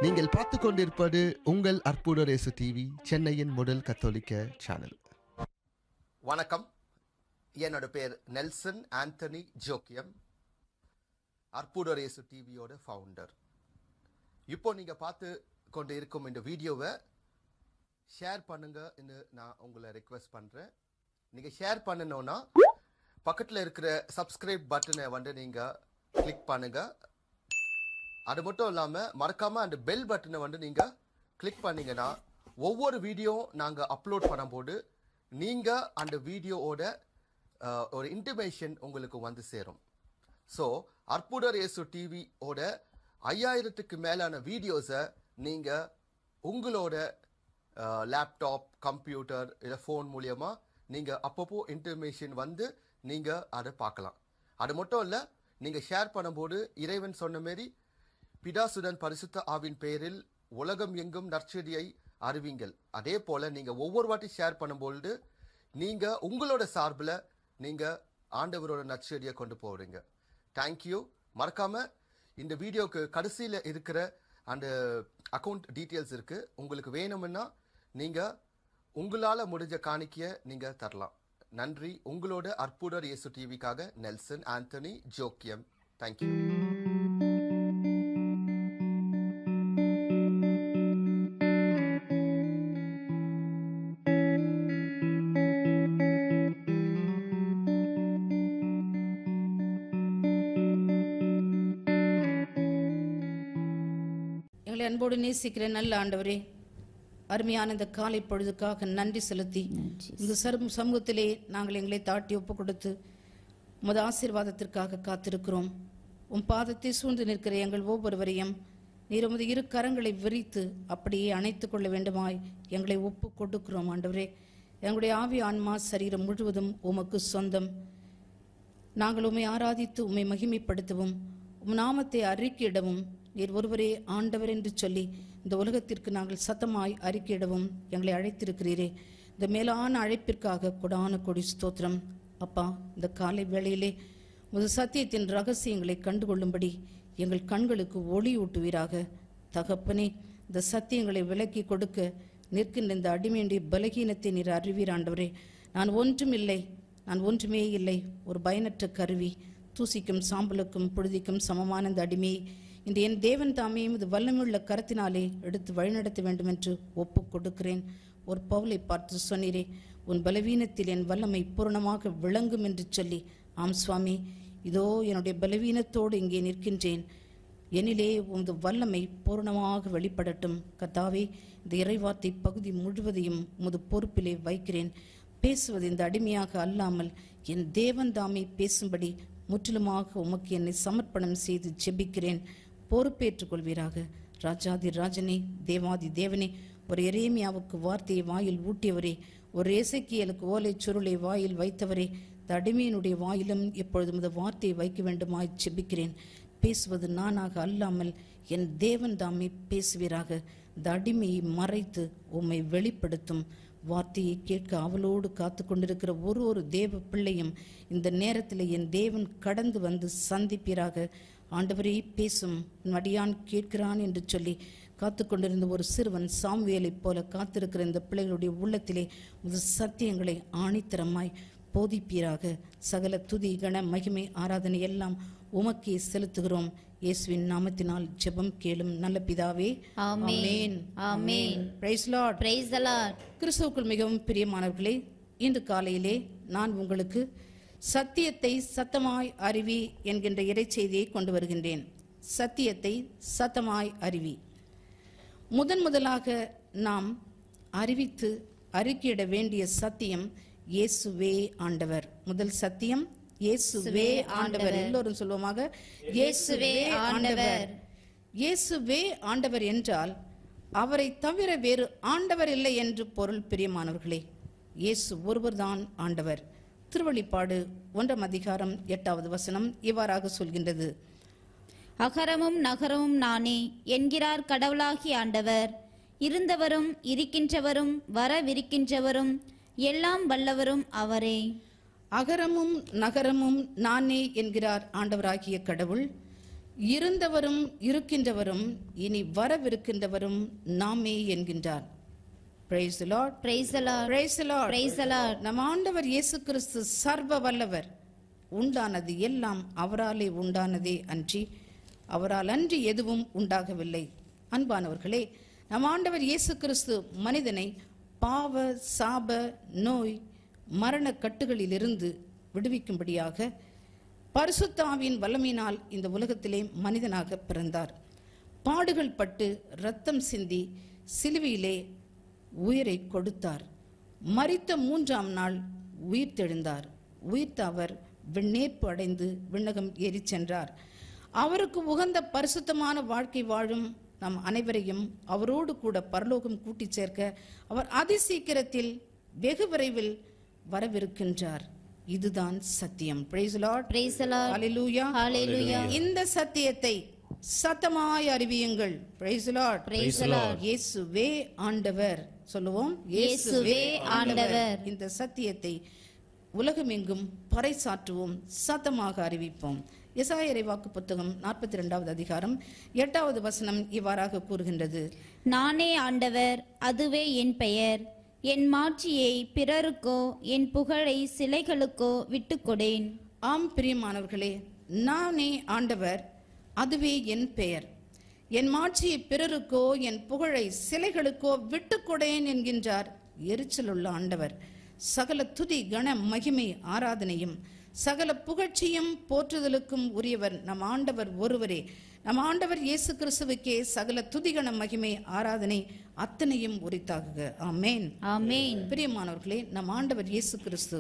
நீங்கள் பார்த்து கொண்டிருப்பது உங்கள் அற்புத ரேசு டிவி சென்னையின் முதல் கத்தோலிக்க சேனல் வணக்கம் என்னோட பேர் நெல்சன் ஆண்டனி ஜோக்கியம் அற்புதரேசு டிவியோட ஃபவுண்டர் இப்போ நீங்கள் பார்த்து கொண்டு இருக்கும் இந்த வீடியோவை ஷேர் பண்ணுங்கன்னு நான் உங்களை ரெக்வெஸ்ட் பண்ணுறேன் நீங்கள் ஷேர் பண்ணணும்னா பக்கத்தில் இருக்கிற சப்ஸ்கிரைப் பட்டனை வந்து நீங்கள் கிளிக் பண்ணுங்கள் அது மட்டும் இல்லாமல் மறக்காமல் அந்த பெல் பட்டனை வந்து நீங்கள் கிளிக் பண்ணீங்கன்னா ஒவ்வொரு வீடியோ நாங்கள் அப்லோட் பண்ணும்போது நீங்கள் அந்த வீடியோவோட அஹ், ஒரு இன்டிமேஷன் உங்களுக்கு வந்து சேரும் ஸோ அற்புதர் இயேசு டிவியோட ஐயாயிரத்துக்கு மேலான வீடியோஸை நீங்கள் உங்களோட லேப்டாப் கம்ப்யூட்டர் இல்லை ஃபோன் மூலியமாக நீங்கள் அப்பப்போ இன்டர்மேஷன் வந்து நீங்கள் அதை பார்க்கலாம் அது மட்டும் இல்லை நீங்கள் ஷேர் பண்ணும்போது இறைவன் சொன்ன மாரி பிதாசுடன் பரிசுத்த ஆவின் பெயரில் உலகம் எங்கும் நற்செடியை அறிவிங்கள் அதே போல நீங்க ஒவ்வொரு வாட்டி ஷேர் பண்ணும்பொழுது நீங்க உங்களோட சார்பில் நீங்க ஆண்டவரோட நற்செடியை கொண்டு போறீங்க தேங்க்யூ மறக்காம இந்த வீடியோக்கு கடைசியில் இருக்கிற அந்த அக்கௌண்ட் டீட்டெயில்ஸ் இருக்கு உங்களுக்கு வேணும்னா நீங்க உங்களால முடிஞ்ச காணிக்கைய நீங்க தரலாம் நன்றி உங்களோட அற்புதர் இயேசு டிவிக்காக நெல்சன் ஆண்டனி ஜோக்கியம் தேங்க்யூ எங்களை அன்போடு நேசிக்கிற நல்ல ஆண்டவரே அருமையான இந்த காலை பொழுதுக்காக நன்றி செலுத்தி இந்த சரும் சமூகத்திலே நாங்கள் எங்களை தாட்டி ஒப்பு கொடுத்து உமது ஆசீர்வாதத்திற்காக காத்திருக்கிறோம் உம் பாதத்தை சூழ்ந்து நிற்கிற எங்கள் ஒவ்வொருவரையும் நீர் உமது இரு கரங்களை விரித்து அப்படியே அணைத்துக் கொள்ள வேண்டுமாய் எங்களை ஒப்பு கொடுக்கிறோம் ஆண்டவரே எங்களுடைய ஆவி ஆன்மா சரீரம் முழுவதும் உமக்கு சொந்தம் நாங்கள் உம்மை ஆராதித்து உம்மை மகிமைப்படுத்தவும் உம் நாமத்தை அறிக்கையிடவும் நீர் ஒருவரே ஆண்டவர் என்று சொல்லி இந்த உலகத்திற்கு நாங்கள் சத்தமாய் அறிக்கையிடவும் எங்களை அழைத்திருக்கிறீரே இந்த மேலான அழைப்பிற்காக கொடான கொடி ஸ்தோத்திரம் அப்பா இந்த காலை வேளையிலே உமது சத்தியத்தின் ரகசியங்களை கண்டுகொள்ளும்படி எங்கள் கண்களுக்கு ஒளி ஊட்டுவீராக தகப்பனே இந்த சத்தியங்களை விலக்கி கொடுக்க நிற்கின்ற இந்த அடிமையுடைய பலகீனத்தை நீர் அறிவீர் ஆண்டவரே நான் ஒன்றும் இல்லை நான் ஒன்றுமே இல்லை ஒரு பயனற்ற கருவி தூசிக்கும் சாம்பலுக்கும் புழுதிக்கும் சமமான இந்த அடிமையை இந்த என் தேவன் தாமே இது வல்லமுள்ள கரத்தினாலே எடுத்து வழிநடத்த வேண்டும் என்று ஒப்புக் கொடுக்கிறேன் ஒரு பவுலை பார்த்து சொன்னீரே உன் பலவீனத்தில் என் வல்லமை பூரணமாக விளங்கும் என்று சொல்லி ஆம் சுவாமி இதோ என்னுடைய பலவீனத்தோடு இங்கே நிற்கின்றேன் என்னிலே உமது வல்லமை பூரணமாக வெளிப்படட்டும் கர்த்தாவே இந்த இறைவார்த்தை பகுதி முழுவதையும் உமது பொறுப்பிலே வைக்கிறேன் பேசுவது இந்த அடிமையாக அல்லாமல் என் தேவன் தாமே பேசும்படி முற்றிலுமாக உமக்கு என்னை சமர்ப்பணம் செய்து ஜெபிக்கிறேன் பொறுப்பேற்றுக் கொள்வீராக ராஜாதி ராஜனே தேவாதி தேவனே ஒரு எரேமியாவுக்கு வார்த்தையை வாயில் ஊட்டியவரே ஒரு ஏசக்கியலுக்கு ஓலை சுருளை வாயில் வைத்தவரே இந்த அடிமையினுடைய வாயிலும் எப்பொழுதும் இந்த வார்த்தையை வைக்க வேண்டுமாய் ஜெபிக்கிறேன் பேசுவது நானாக அல்லாமல் என் தேவன் தாமே பேசுவீராக இந்த அடிமையை மறைத்து உம்மை வெளிப்படுத்தும் வார்த்தையை கேட்க அவளோடு காத்து கொண்டிருக்கிற ஒரு ஒரு தேவ பிள்ளையும் இந்த நேரத்தில் என் தேவன் கடந்து வந்து சந்திப்பீராக ஆண்டவரே பேசும் உன் அடியான் கேட்கிறான் என்று சொல்லி காத்து கொண்டிருந்த ஒரு சிறுவன் சாமுவேலைப் போல காத்திருக்கிற இந்த பிள்ளைகளுடைய உள்ளத்திலே உமது சத்தியங்களை ஆணித்தரமாய் போதிப்பீராக சகல துதி கண மகிமை ஆராதனை எல்லாம் உமக்கே செலுத்துகிறோம் இயேசுவின் நாமத்தினால் ஜெபம் கேளும் நல்ல பிதாவே ஆமென். ஆமென். Praise lord Praise the Lord. கிறிஸ்துவுக்குள் மிகவும் பிரியமானவர்களே இன்று காலையிலே நான் உங்களுக்கு சத்தியத்தை சத்தமாய் அறிவி என்கின்ற இறைச்செய்தியை கொண்டு வருகின்றேன் சத்தியத்தை சத்தமாய் அறிவி முதன் முதலாக நாம் அறிவித்து அறிக்கையிட வேண்டிய சத்தியம் இயேசுவே ஆண்டவர் முதல் சத்தியம் இயேசுவே ஆண்டவர் எல்லோரும் சொல்லுவோமாக இயேசுவே ஆண்டவர். இயேசுவே ஆண்டவர் என்றால் அவரை தவிர வேறு ஆண்டவர் இல்லை என்று பொருள் பிரியமானவர்களே இயேசு ஒருவர்தான் ஆண்டவர் திருவழிப்பாடு ஒன்றாம் அதிகாரம் எட்டாவது வசனம் இவ்வாறாக சொல்கின்றது அகரமும் நகரமும் நானே என்கிறார் கடவுளாகி ஆண்டவர் இருந்தவரும் இருக்கின்றவரும் வரவிருக்கின்றவரும் எல்லாம் வல்லவரும் அவரே அகரமும் நகரமும் நானே என்கிறார் ஆண்டவராகிய கடவுள் இருந்தவரும் இருக்கின்றவரும் இனி வரவிருக்கின்றவரும் நாமே என்கின்றார் Praise the Lord. Praise the Lord. Praise the Lord. Praise the Lord. நம் ஆண்டவர் இயேசு கிறிஸ்து சர்வ வல்லவர் உண்டானது எல்லாம் அவராலே உண்டானதே அன்றி அவரால் அன்றி எதுவும் உண்டாகவில்லை அன்பானவர்களே நம் ஆண்டவர் இயேசு கிறிஸ்து மனிதனை பாவ சாப நோய் மரண கட்டுகளிலிருந்து விடுவிக்கும்படியாக பரிசுத்தாவின் வல்லமையினால் இந்த உலகத்திலே மனிதனாக பிறந்தார் பாடுகள் பட்டு இரத்தம் சிந்தி சிலுவையிலே உயிரை கொடுத்தார் மரித்த மூன்றாம் நாள் உயிர் தெழுந்தார் உயிர்த்த அவர் விண்ணேற்பு அடைந்து விண்ணகம் ஏறிச் சென்றார் அவருக்கு உகந்த பரிசுத்தமான வாழ்க்கை வாழும் நம் அனைவரையும் அவரோடு கூட பரலோகம் கூட்டிச் சேர்க்க அவர் அதிசீக்கிரத்தில் வெகு விரைவில் வரவிருக்கின்றார் இதுதான் சத்தியம் praise lord Praise the Lord. ஹalleluya Hallelujah. இந்த சத்தியத்தை சத்தமாய் அறிவியுங்கள் praise lord Praise the Lord. இயேசுவே ஆண்டவர் சொல்லுவோம் இயேசுவே ஆண்டவர். இந்த சத்தியத்தை உலகமெங்கும் பறைசாற்றுவோம் சத்தமாக அறிவிப்போம் எசாயரை வாக்கு புத்தகம் நாற்பத்தி ரெண்டாவது அதிகாரம் எட்டாவது வசனம் இவ்வாறாக கூறுகின்றது நானே ஆண்டவர் அதுவே என் பெயர் என் மாட்சியை பிறருக்கோ என் புகழை சிலைகளுக்கோ விட்டுக்கொடேன் ஆம் பிரியமானவர்களே நானே ஆண்டவர் அதுவே என் பெயர் என் மாட்சியை பிறருக்கோ என் புகழை சிலைகளுக்கோ விட்டுக்கொடேன் என்கின்றார் எரிச்சலுள்ள ஆண்டவர் சகல துதி கன மகிமை ஆராதனையும் சகல புகழ்ச்சியும் போற்றுதலுக்கும் உரியவர் நம் ஆண்டவர் ஒருவரே நம் ஆண்டவர் இயேசு கிறிஸ்துவுக்கே சகல துதிகன மகிமை ஆராதனை அத்தனையும் உரித்தாகுக ஆமேன் ஆமென் பிரியமானவர்களே நம் ஆண்டவர் இயேசு கிறிஸ்து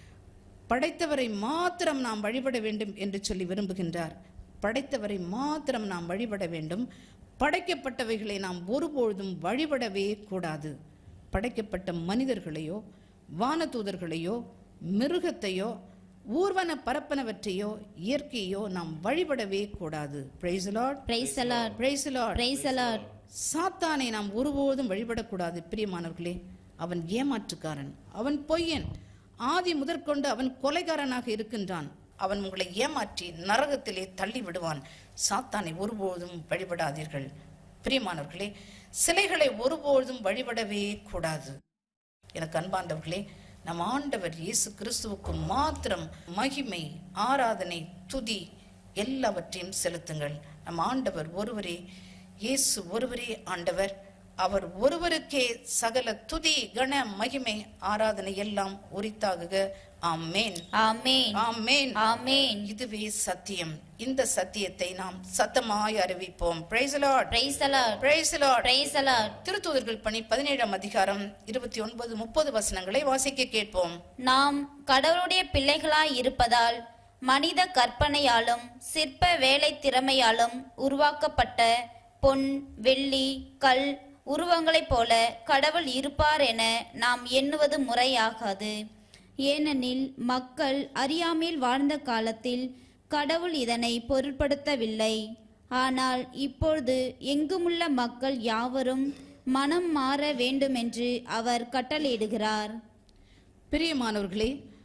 படைத்தவரை மாத்திரம் நாம் வழிபட வேண்டும் என்று சொல்லி விரும்புகின்றார் படைத்தவரை மாத்திரம் நாம் வழிபட வேண்டும் படைக்கப்பட்டவைகளை நாம் ஒருபொழுதும் வழிபடவே கூடாது படைக்கப்பட்ட மனிதர்களையோ வானதூதர்களையோ மிருகத்தையோ ஊர்வன பரப்பனவற்றையோ இயற்கையோ நாம் வழிபடவே கூடாது praise lord Praise the Lord. Praise lord Praise the Lord. சாத்தானை நாம் ஒருபோதும் வழிபடக்கூடாது பிரியமானவர்களே அவன் ஏமாற்றுக்காரன் அவன் பொய்யன் ஆதி முதற்கொண்டு அவன் கொலைகாரனாக இருக்கின்றான் அவன் உங்களை ஏமாற்றி நரகத்திலே தள்ளி விடுவான் சாத்தானை ஒருபோதும் வழிபடாதீர்கள் பிரியமானவர்களே சிலைகளை ஒருபோதும் வழிபடவே கூடாது எனக்கு அன்பாண்டவர்களே நம் ஆண்டவர் இயேசு கிறிஸ்துவுக்கு மாத்திரம் மகிமை ஆராதனை துதி எல்லாவற்றையும் செலுத்துங்கள் நம் ஆண்டவர் ஒருவரே இயேசு ஒருவரே ஆண்டவர் அவர் ஒருவருக்கே சகல துதி கன மகிமை ஆராதனை எல்லாம் உரித்தாகுக ஆமேன் ஆமென் ஆமேன் ஆமென் இதுவே சத்தியம் இந்த சத்தியத்தை நாம் சத்தமாய் அறிவிப்போம் praise lord Praise the Lord. Praise lord Praise the Lord. திருத்தூதர்கள் பணி பதினேழாம் அதிகாரம் இருபத்தி ஒன்பது முப்பது வசனங்களை வாசிக்க கேட்போம் நாம் கடவுளுடைய பிள்ளைகளாய் இருப்பதால் மனித கற்பனையாலும் சிற்ப வேலை திறமையாலும் உருவாக்கப்பட்ட பொன் வெள்ளி கல் உருவங்களைப் போல கடவுள் இருப்பார் என நாம் எண்ணுவது முறையாகாது ஏனெனில் மக்கள் அறியாமையில் வாழ்ந்த காலத்தில் கடவுள் இதனை பொருட்படுத்தவில்லை ஆனால் இப்பொழுது எங்குமுள்ள மக்கள் யாவரும் மனம் மாற வேண்டுமென்று அவர் கட்டளையிடுகிறார் பிரியமானவர்களே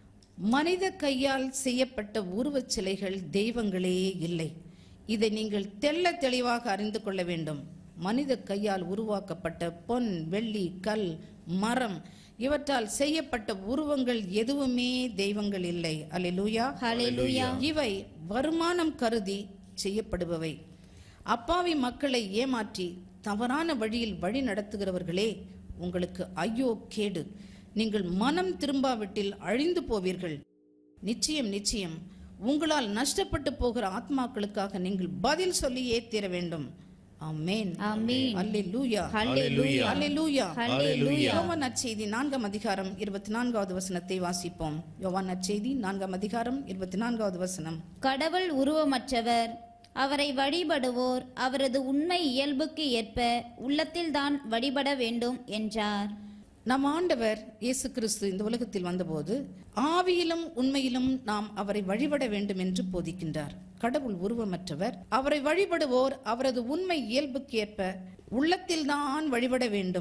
மனித கையால் செய்யப்பட்ட உருவச் சிலைகள் தெய்வங்களே இல்லை இதை நீங்கள் தெள்ள தெளிவாக அறிந்து கொள்ள வேண்டும் மனித கையால் உருவாக்கப்பட்ட பொன் வெள்ளி கல் மரம் இவற்றால் செய்யப்பட்ட உருவங்கள் எதுவுமே தெய்வங்கள் இல்லை அல்லேலூயா ஹalleluya இவை வருமானம் கருதி செய்யப்படுபவை அப்பாவி மக்களை ஏமாற்றி தவறான வழியில் வழி நடத்துகிறவர்களே உங்களுக்கு ஐயோ கேடு நீங்கள் மனம் திரும்பாவிட்டில் அழிந்து போவீர்கள் நிச்சயம் நிச்சயம் உங்களால் நஷ்டப்பட்டு போகிற ஆத்மாக்களுக்காக நீங்கள் பதில் சொல்லியே தீர வேண்டும் ஆமென் ஆமென் அல்லேலூயா ஹalleluya அல்லேலூயா ஹalleluya யோவான் நற்செய்தி நான்காம் அதிகாரம் இருபத்தி நான்காவது வசனத்தை வாசிப்போம் யோவான் நற்செய்தி நான்காம் அதிகாரம் இருபத்தி நான்காவது வசனம் கடவுள் உருவமற்றவர் அவரை வழிபடுவோர் அவரது உண்மை இயல்புக்கு ஏற்ப உள்ளத்தில்தான் வழிபட வேண்டும் என்றார் நம் ஆண்டவர் இயேசு கிறிஸ்து இந்த உலகத்தில் வந்தபோது ஆவியிலும் உண்மையிலும் நாம் அவரை வழிபட வேண்டும் என்று போதிக்கின்றார் கடவுள் உருவமற்றவர் அவரை வழிபடுவோர் அவரது உண்மை இயல்புக்கு ஏற்ப உள்ளத்தில் தான் வழிபட வேண்டும்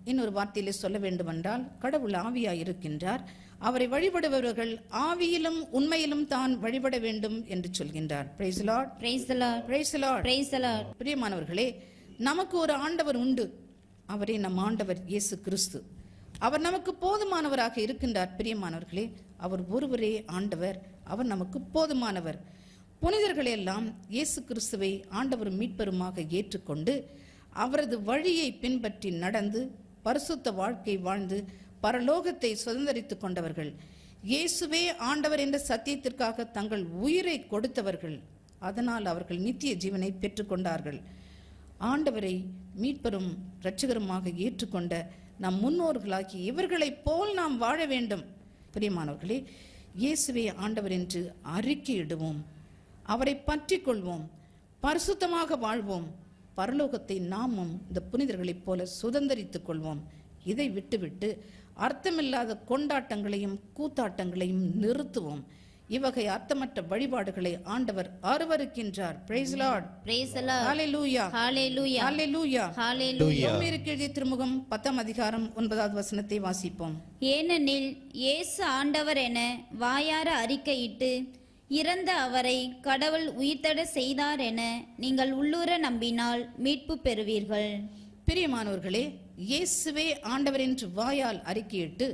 இன்னொரு வார்த்தையிலே சொல்ல வேண்டுமென்றால் கடவுள் ஆவியாய் இருக்கின்றார் அவரை வழிபடுபவர்கள் ஆவியிலும் உண்மையிலும் தான் வழிபட வேண்டும் என்று சொல்கின்றார் praise lord praise the lord praise lord praise the lord பிரியமானவர்களே நமக்கு ஒரு ஆண்டவர் உண்டு அவரே நம் ஆண்டவர் இயேசு கிறிஸ்து அவர் நமக்கு போதுமானவராக இருக்கின்றார் பிரியமானவர்களே அவர் ஒருவரே ஆண்டவர் அவர் நமக்கு போதுமானவர் புனிதர்கள் எல்லாம் இயேசு கிறிஸ்துவை ஆண்டவர் மீட்பருமாக ஏற்றுக்கொண்டு அவரது வழியை பின்பற்றி நடந்து பரிசுத்த வாழ்க்கை வாழ்ந்து பரலோகத்தை சுதந்திரித்துக் கொண்டவர்கள் இயேசுவே ஆண்டவர் என்ற சத்தியத்திற்காக தங்கள் உயிரை கொடுத்தவர்கள் அதனால் அவர்கள் நித்திய ஜீவனை பெற்றுக்கொண்டார்கள் ஆண்டவரை மீட்பரும் இரட்சகருமாக ஏற்றுக்கொண்ட நம் முன்னோர்களாகி இவர்களைப் போல் நாம் வாழ வேண்டும் பிரியமானவர்களே இயேசுவே ஆண்டவர் என்று அறிக்கையிடுவோம் அவரை பற்றிக் கொள்வோம் பரிசுத்தமாக வாழ்வோம் பரலோகத்தை நாமும் இந்த புனிதர்களைப் போல சுதந்தரித்துக் கொள்வோம் இதை விட்டுவிட்டு அர்த்தமில்லாத கொண்டாட்டங்களையும் கூத்தாட்டங்களையும் நிறுத்துவோம் இவ்வகை அர்த்தமற்ற வழிபாடுகளை ஆண்டவர் அருவருக்கின்றார் praise lord praise the lord ஹalleluya ஹalleluya ஹalleluya ஹalleluya ரோமியருக்கு எழுதிய திருமுகம் பத்தாம் அதிகாரம் ஒன்பதாவது வசனத்தை வாசிப்போம் ஏனெனில் இயேசு ஆண்டவர் என வாயார அறிக்கையிட்டு இறந்த அவரை கடவுள் உயிர்த்தெழ செய்தார் என நீங்கள் உள்ளூர நம்பினால் மீட்பு பெறுவீர்கள் பிரியமானவர்களே இயேசுவே ஆண்டவர் என்று வாயால் அறிக்கையிட்டு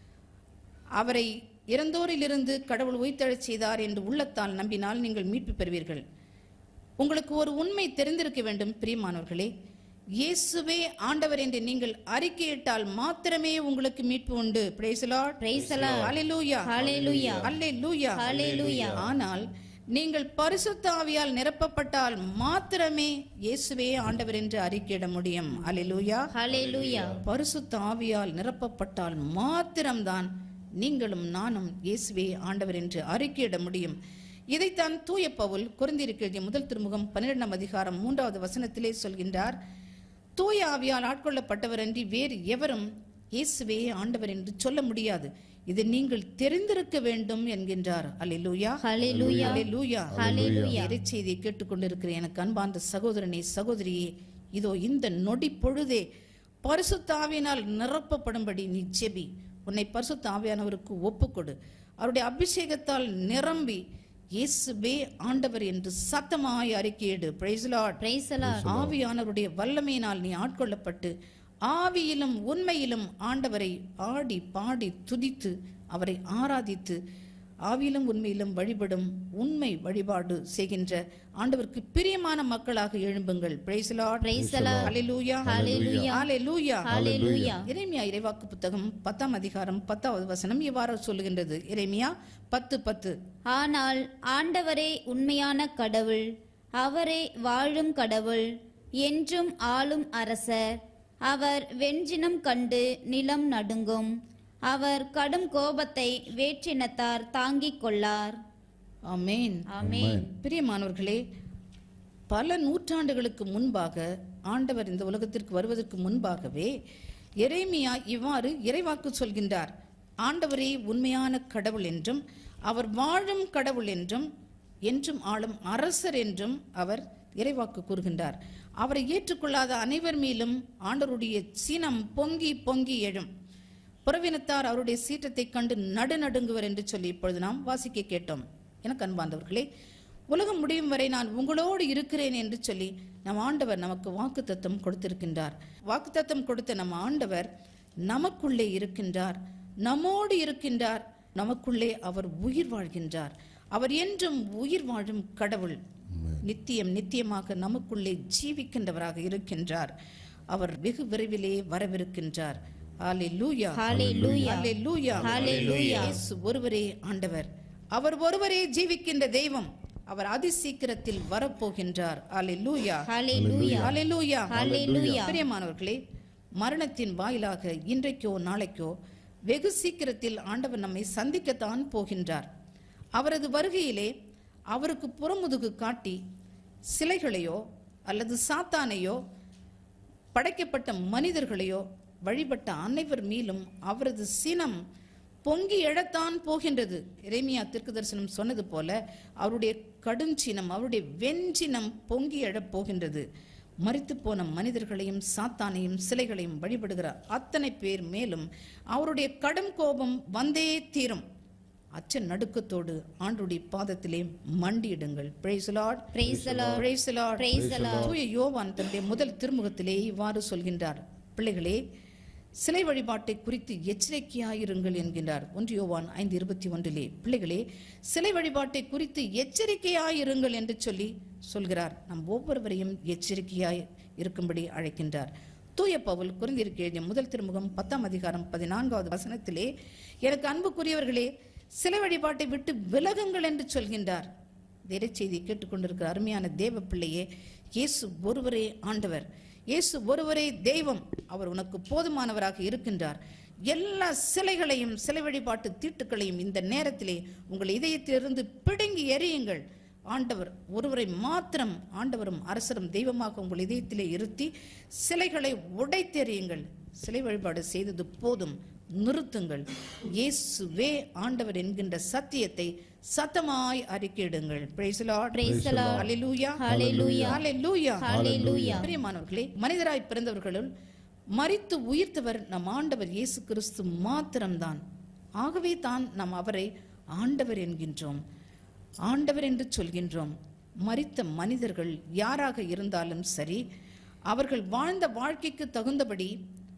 அவரை இறந்தோரிலிருந்து கடவுள் உயிர்த்தெழச் செய்தார் என்று உள்ளத்தால் நம்பினால் நீங்கள் மீட்பு பெறுவீர்கள் உங்களுக்கு ஒரு உண்மை தெரிந்திருக்க வேண்டும் பிரியமானவர்களே இயேசுவே ஆண்டவர் என்று நீங்கள் அறிக்கையிட்டால் மாத்திரமே உங்களுக்கு மீட்பு உண்டு Praise the Lord. Praise the Lord. Hallelujah. Hallelujah. Hallelujah. Hallelujah. ஆனால் நீங்கள் பரிசுத்த ஆவியால் நிரப்பப்பட்டால் மாத்திரமே இயேசுவே ஆண்டவர் என்று அறிக்கையிட முடியும் அல்லேலூயா ஹalleluya பரிசுத்த ஆவியால் நிரப்பப்பட்டால் மாத்திரம்தான் நீங்களும் நானும் இயேசுவே ஆண்டவர் என்று அறிக்கையிட முடியும் இதைத்தான் தூய பவுல் குருந்திருக்கு எழுதிய முதல் திருமுகம் பன்னிரெண்டாம் அதிகாரம் மூன்றாவது வசனத்திலே சொல்கின்றார் தூய ஆவியால் ஆட்கொள்ளப்பட்டவர் அன்றி வேறு எவரும் இயேசுவே ஆண்டவர் என்று சொல்ல முடியாது இது நீங்கள் தெரிந்திருக்க வேண்டும் என்கின்றார் அல்லேலூயா ஹalleluya அல்லேலூயா ஹalleluya இறைச்செய்தியை கேட்டுக்கொண்டிருக்கிற எனக்கு அன்பார்ந்த சகோதரனே சகோதரியே இதோ இந்த நொடி பொழுதே பரிசுத்த ஆவியினால் நிரப்பப்படும்படி நீ ஜெபி உன்னை பரிசுத்த ஆவியானவருக்கு ஒப்புக்கொடு அவருடைய அபிஷேகத்தால் நிரம்பி இயேசுவே ஆண்டவர் என்று சத்தமாய் அறிக்கையிடு praise lord praise the lord ஆவியானவருடைய வல்லமையினால் நீ ஆட்கொள்ளப்பட்டு ஆவியிலும் உண்மையிலும் ஆண்டவரை ஆடி பாடி துதித்து அவரை ஆராதித்து ஆவியிலும் உண்மையிலும் வழிபடும் உண்மை வழிபாடு செய்கின்ற ஆண்டவருக்கு பிரியமான மக்களாக எழும்புங்கள் praise lord Praise the Lord. ஹalleluya Hallelujah. ஹalleluya ஹalleluya இறைமியா இறைவாக்கு புத்தகம் பத்தாம் அதிகாரம் பத்தாவது வசனம் இவ்வாறு சொல்லுகின்றது இறைமியா பத்து பத்து ஆனால் ஆண்டவரே உண்மையான கடவுள் அவரே வாழும் கடவுள் என்றும் ஆளும் அரசர் அவர் வெஞ்சினம் கண்டு நிலம் நடுங்கும் அவர் கடும் கோபத்தை வேற்றினத்தார் தாங்கிக் கொள்ளார் ஆமென் ஆமென் பிரியமானவர்களே பல நூற்றாண்டுகளுக்கு முன்பாக ஆண்டவர் இந்த உலகத்திற்கு வருவதற்கு முன்பாகவே எரேமியா இவ்வாறு இறைவாக்கு சொல்கின்றார் ஆண்டவரே உண்மையான கடவுள் என்றும் அவர் வாழும் கடவுள் என்றும் என்றும் ஆளும் அரசர் என்றும் அவர் இறைவாக்கு கூறுகின்றார் அவரை ஏற்றுக்கொள்ளாத அனைவர் மேலும் ஆண்டவருடைய சீனம் பொங்கி பொங்கி எழும் புறவினத்தார் அவருடைய சீற்றத்தைக் கண்டு நடுநடுங்குவர் என்று சொல்லி இப்பொழுது நாம் வாசிக்க கேட்டோம் எனக்கு அன்பார்ந்தவர்களே உலகம் முடியும் வரை நான் உங்களோடு இருக்கிறேன் என்று சொல்லி நம் ஆண்டவர் நமக்கு வாக்குத்தத்தம் கொடுத்திருக்கின்றார் வாக்குத்தத்தம் கொடுத்த நம் ஆண்டவர் நமக்குள்ளே இருக்கின்றார் நம்மோடு இருக்கின்றார் நமக்குள்ளே அவர் உயிர் வாழ்கின்றார் அவர் என்றும் உயிர் வாழும் கடவுள் நித்தியம் நித்தியமாக நமக்குள்ளே ஜீவிக்கின்றவராக இருக்கின்றார் அவர் வெகு விரைவிலே வரவிருக்கின்றார் ஹalleluya ஹalleluya ஹalleluya ஹalleluya இயேசு ஒருவரே ஆண்டவர் அவர் ஒருவரே ஜீவிக்கின்ற தெய்வம் அவர் அதி சீக்கிரத்தில் வரப்போகின்றார் ஹalleluya ஹalleluya ஹalleluya ஹalleluya பிரியமானவர்களே மரணத்தின் வாயிலாக இன்றைக்கோ நாளைக்கோ வெகு சீக்கிரத்தில் ஆண்டவர் நம்மை சந்திக்கத்தான் போகின்றார் அவரது வருகையிலே அவருக்கு புறமுதுகு காட்டி சிலைகளையோ அல்லது சாத்தானையோ படைக்கப்பட்ட மனிதர்களையோ வழிபட்ட அனைவர் மீதும் அவரது சினம் பொங்கி எழத்தான் போகின்றது இறைமியா திருக்கு தரிசனம் சொன்னது போல அவருடைய கடுஞ்சினம் அவருடைய வெஞ்சினம் பொங்கி எழப் போகின்றது மரித்து போன மனிதர்களையும் சாத்தானையும் சிலைகளையும் வழிபடுகிற அத்தனை பேர் மேலும் அவருடைய கடும் கோபம் வந்தே தீரும் அச்ச நடுக்கத்தோடு ஆண்டுடைய பாதத்திலே மண்டியிடுங்கள் Praise the Lord. Praise the Lord. Praise the Lord. Praise the Lord. தூய யோவான் தன்னுடைய முதல் திருமுகத்திலே இவ்வாறு சொல்கின்றார் பிள்ளைகளே சிலை வழிபாட்டை குறித்து எச்சரிக்கையாயிருங்கள் என்கின்றார் ஒன்று யோவான் ஐந்து இருபத்தி ஒன்றிலே பிள்ளைகளே சிலை வழிபாட்டை குறித்து எச்சரிக்கையாயிருங்கள் என்று சொல்லி சொல்கிறார் நம் ஒவ்வொருவரையும் எச்சரிக்கையாய் இருக்கும்படி அழைக்கின்றார் தூய பவுல் குறைந்திருக்க எழுதிய முதல் திருமுகம் பத்தாம் அதிகாரம் பதினான்காவது வசனத்திலே எனக்கு அன்புக்குரியவர்களே சிலை வழிபாட்டை விட்டு விலகுங்கள் என்று சொல்கின்றார் வேற செய்தி கேட்டுக்கொண்டிருக்கிற அருமையான தேவ பிள்ளையே இயேசு ஒருவரே ஆண்டவர் இயேசு ஒருவரே தெய்வம் அவர் உனக்கு போதுமானவராக இருக்கின்றார் எல்லா சிலைகளையும் சிலை வழிபாட்டு தீட்டுக்களையும் இந்த நேரத்திலே உங்கள் இதயத்திலிருந்து பிடுங்கி எறியுங்கள் ஆண்டவர் ஒருவரை மாத்திரம் ஆண்டவரும் அரசரும் தெய்வமாக உங்கள் இதயத்திலே இருத்தி சிலைகளை உடைத்தெறியுங்கள் சிலை வழிபாடு செய்தது போதும் நிறுத்துங்கள் இயேசுவே ஆண்டவர் என்கின்ற சத்தியத்தை சத்தமாய் அறிக்கையிடுங்கள் Praise the Lord. Praise the Lord. Hallelujah. Hallelujah. Hallelujah. Hallelujah. பிரியமானவர்களே மனிதராய் பிறந்தவர்களுள் மரித்து உயிர்த்தவர் நம் ஆண்டவர் இயேசு கிறிஸ்து மாத்திரம்தான் ஆகவே தான் நாம் அவரை ஆண்டவர் என்கின்றோம் ஆண்டவர் என்று சொல்கின்றோம் மரித்த மனிதர்கள் யாராக இருந்தாலும் சரி அவர்கள் வாழ்ந்த வாழ்க்கைக்கு தகுந்தபடி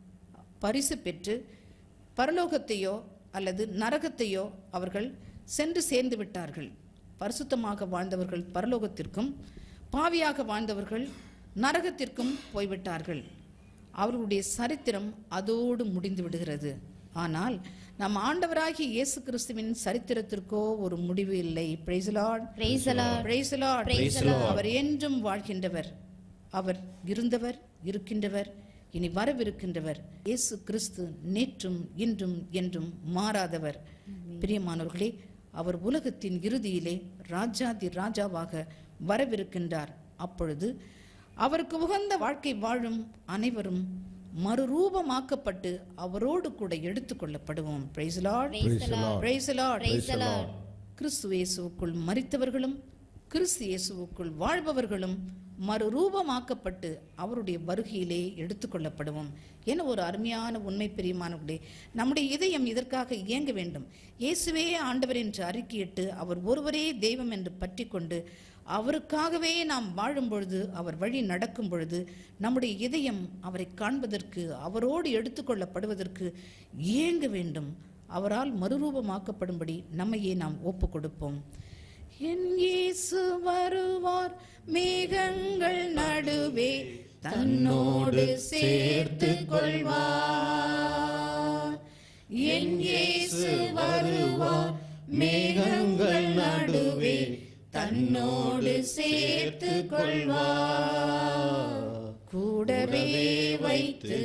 பரிசு பெற்று பரலோகத்தையோ அல்லது நரகத்தையோ அவர்கள் சென்று சேர்ந்து விட்டார்கள் பரிசுத்தமாக வாழ்ந்தவர்கள் பரலோகத்திற்கும் பாவியாக வாழ்ந்தவர்கள் நரகத்திற்கும் போய்விட்டார்கள் அவர்களுடைய சரித்திரம் அதோடு முடிந்து விடுகிறது ஆனால் நம் ஆண்டவராகிய இயேசு கிறிஸ்துவின் சரித்திரத்திற்கோ ஒரு முடிவு இல்லை Praise the Lord. Praise the Lord. Praise the Lord. Praise the Lord. அவர் என்றும் வாழ்கின்றவர் அவர் இருந்தவர் இருக்கின்றவர் இனி வரவிருக்கின்றவர் இயேசு கிறிஸ்து நேற்றும் இன்றும் என்றும் மாறாதவர் பிரியமானவர்களே அவர் உலகத்தின் இறுதியிலே ராஜாதி ராஜாவாக வரவிருக்கின்றார் அப்பொழுது அவருக்கு உகந்த வாழ்க்கை வாழும் அனைவரும் மறுரூபமாக்கப்பட்டு அவரோடு கூட எடுத்துக்கொள்ளப்படுவோம் Praise the Lord. Praise the Lord. Praise the Lord. Praise the Lord. கிறிஸ்து இயேசுவுக்குள் மரித்தவர்களும் கிறிஸ்து இயேசுவுக்குள் வாழ்பவர்களும் மறுரூபமாக்கப்பட்டு அவருடைய வருகையிலே எடுத்துக்கொள்ளப்படுவோம் என ஒரு அருமையான உண்மை பிரியமானவர்களே நம்முடைய இதயம் இதற்காக இயங்க வேண்டும் இயேசுவே ஆண்டவர் என்று அறிக்கையிட்டு அவர் ஒருவரே தெய்வம் என்று பற்றி கொண்டு அவருக்காகவே நாம் வாழும் பொழுது அவர் வழி நடக்கும் பொழுது நம்முடைய இதயம் அவரை காண்பதற்கு அவரோடு எடுத்துக்கொள்ளப்படுவதற்கு இயங்க வேண்டும் அவரால் மறுரூபமாக்கப்படும்படி நம்மையே நாம் ஒப்பு கொடுப்போம் என் இயேசு வருவார் மேகங்கள் நடுவே தன்னோடு சேர்த்து கொள்வார் என் இயேசு வருவார் மேகங்கள் நடுவே தன்னோடு சேர்த்து கொள்வார் கூடவே வைத்து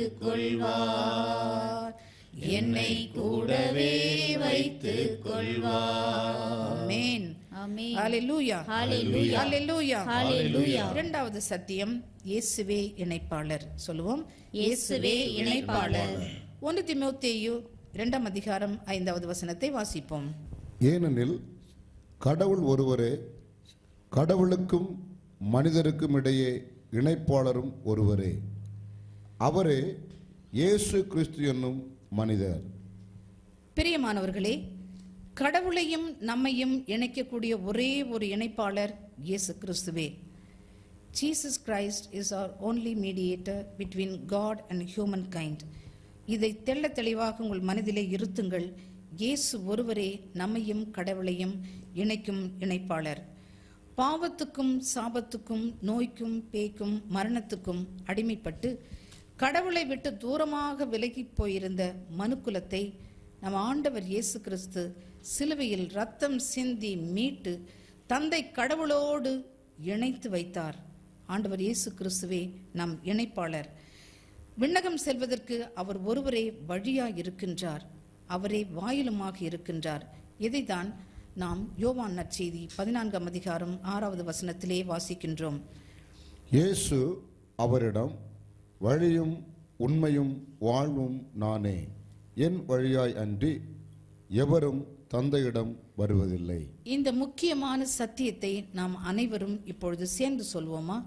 கொள்வார் என்னை கூடவே வைத்து கொள்வார் ஆமென் ஆமென். ஹalleluya Hallelujah. ஹalleluya Hallelujah. இரண்டாவது சத்தியம் இயேசுவே இணைப்பாளர் சொல்லுவோம் இயேசுவே இணைப்பாளர். ஒன்று திமோத்தேயு இரண்டாம் அதிகாரம் ஐந்தாவது வசனத்தை வாசிப்போம் ஏனெனில் கடவுள் ஒருவரே கடவுளுக்கும் மனிதருக்கும் இடையே இணைப்பாளரும் ஒருவரே அவரே இயேசு கிறிஸ்து என்னும் மனிதர் பிரியமானவர்களே கடவுளையும் நம்மையும் இணைக்கக்கூடிய ஒரே ஒரு இணைப்பாளர் இயேசு கிறிஸ்துவே Jesus Christ is our only mediator between God and humankind இதை தெள்ள தெளிவாக உங்கள் மனதிலே இருத்துங்கள் இயேசு ஒருவரே நம்மையும் கடவுளையும் இணைக்கும் இணைப்பாளர் பாவத்துக்கும் சாபத்துக்கும் நோய்க்கும் பேய்க்கும் மரணத்துக்கும் அடிமைப்பட்டு கடவுளை விட்டு தூரமாக விலகிப் போயிருந்த மனுக்குலத்தை நம் ஆண்டவர் இயேசு கிறிஸ்து சிலுவையில் ரத்தம் சிந்தி மீட்டு தந்தை கடவுளோடு இணைத்து வைத்தார் ஆண்டவர் இயேசு கிறிஸ்துவே நம் இணைப்பாளர் விண்ணகம் செல்வதற்கு அவர் ஒருவரே வழியாய் இருக்கின்றார் அவரே வாயிலுமாக இருக்கின்றார் இதைதான் நாம் யோவான் நற்செய்தி பதினான்காம் அதிகாரம் ஆறாவது வசனத்திலே வாசிக்கின்றோம் இயேசு அவரிடம் வழியும் உண்மையும் வாழ்வும் நானே என் வழியாய் அன்றி எவரும் தந்தையிடம் வருவதில்லை இந்த முக்கியமான சத்தியத்தை நாம் அனைவரும் இப்பொழுது சேர்ந்து சொல்வோமா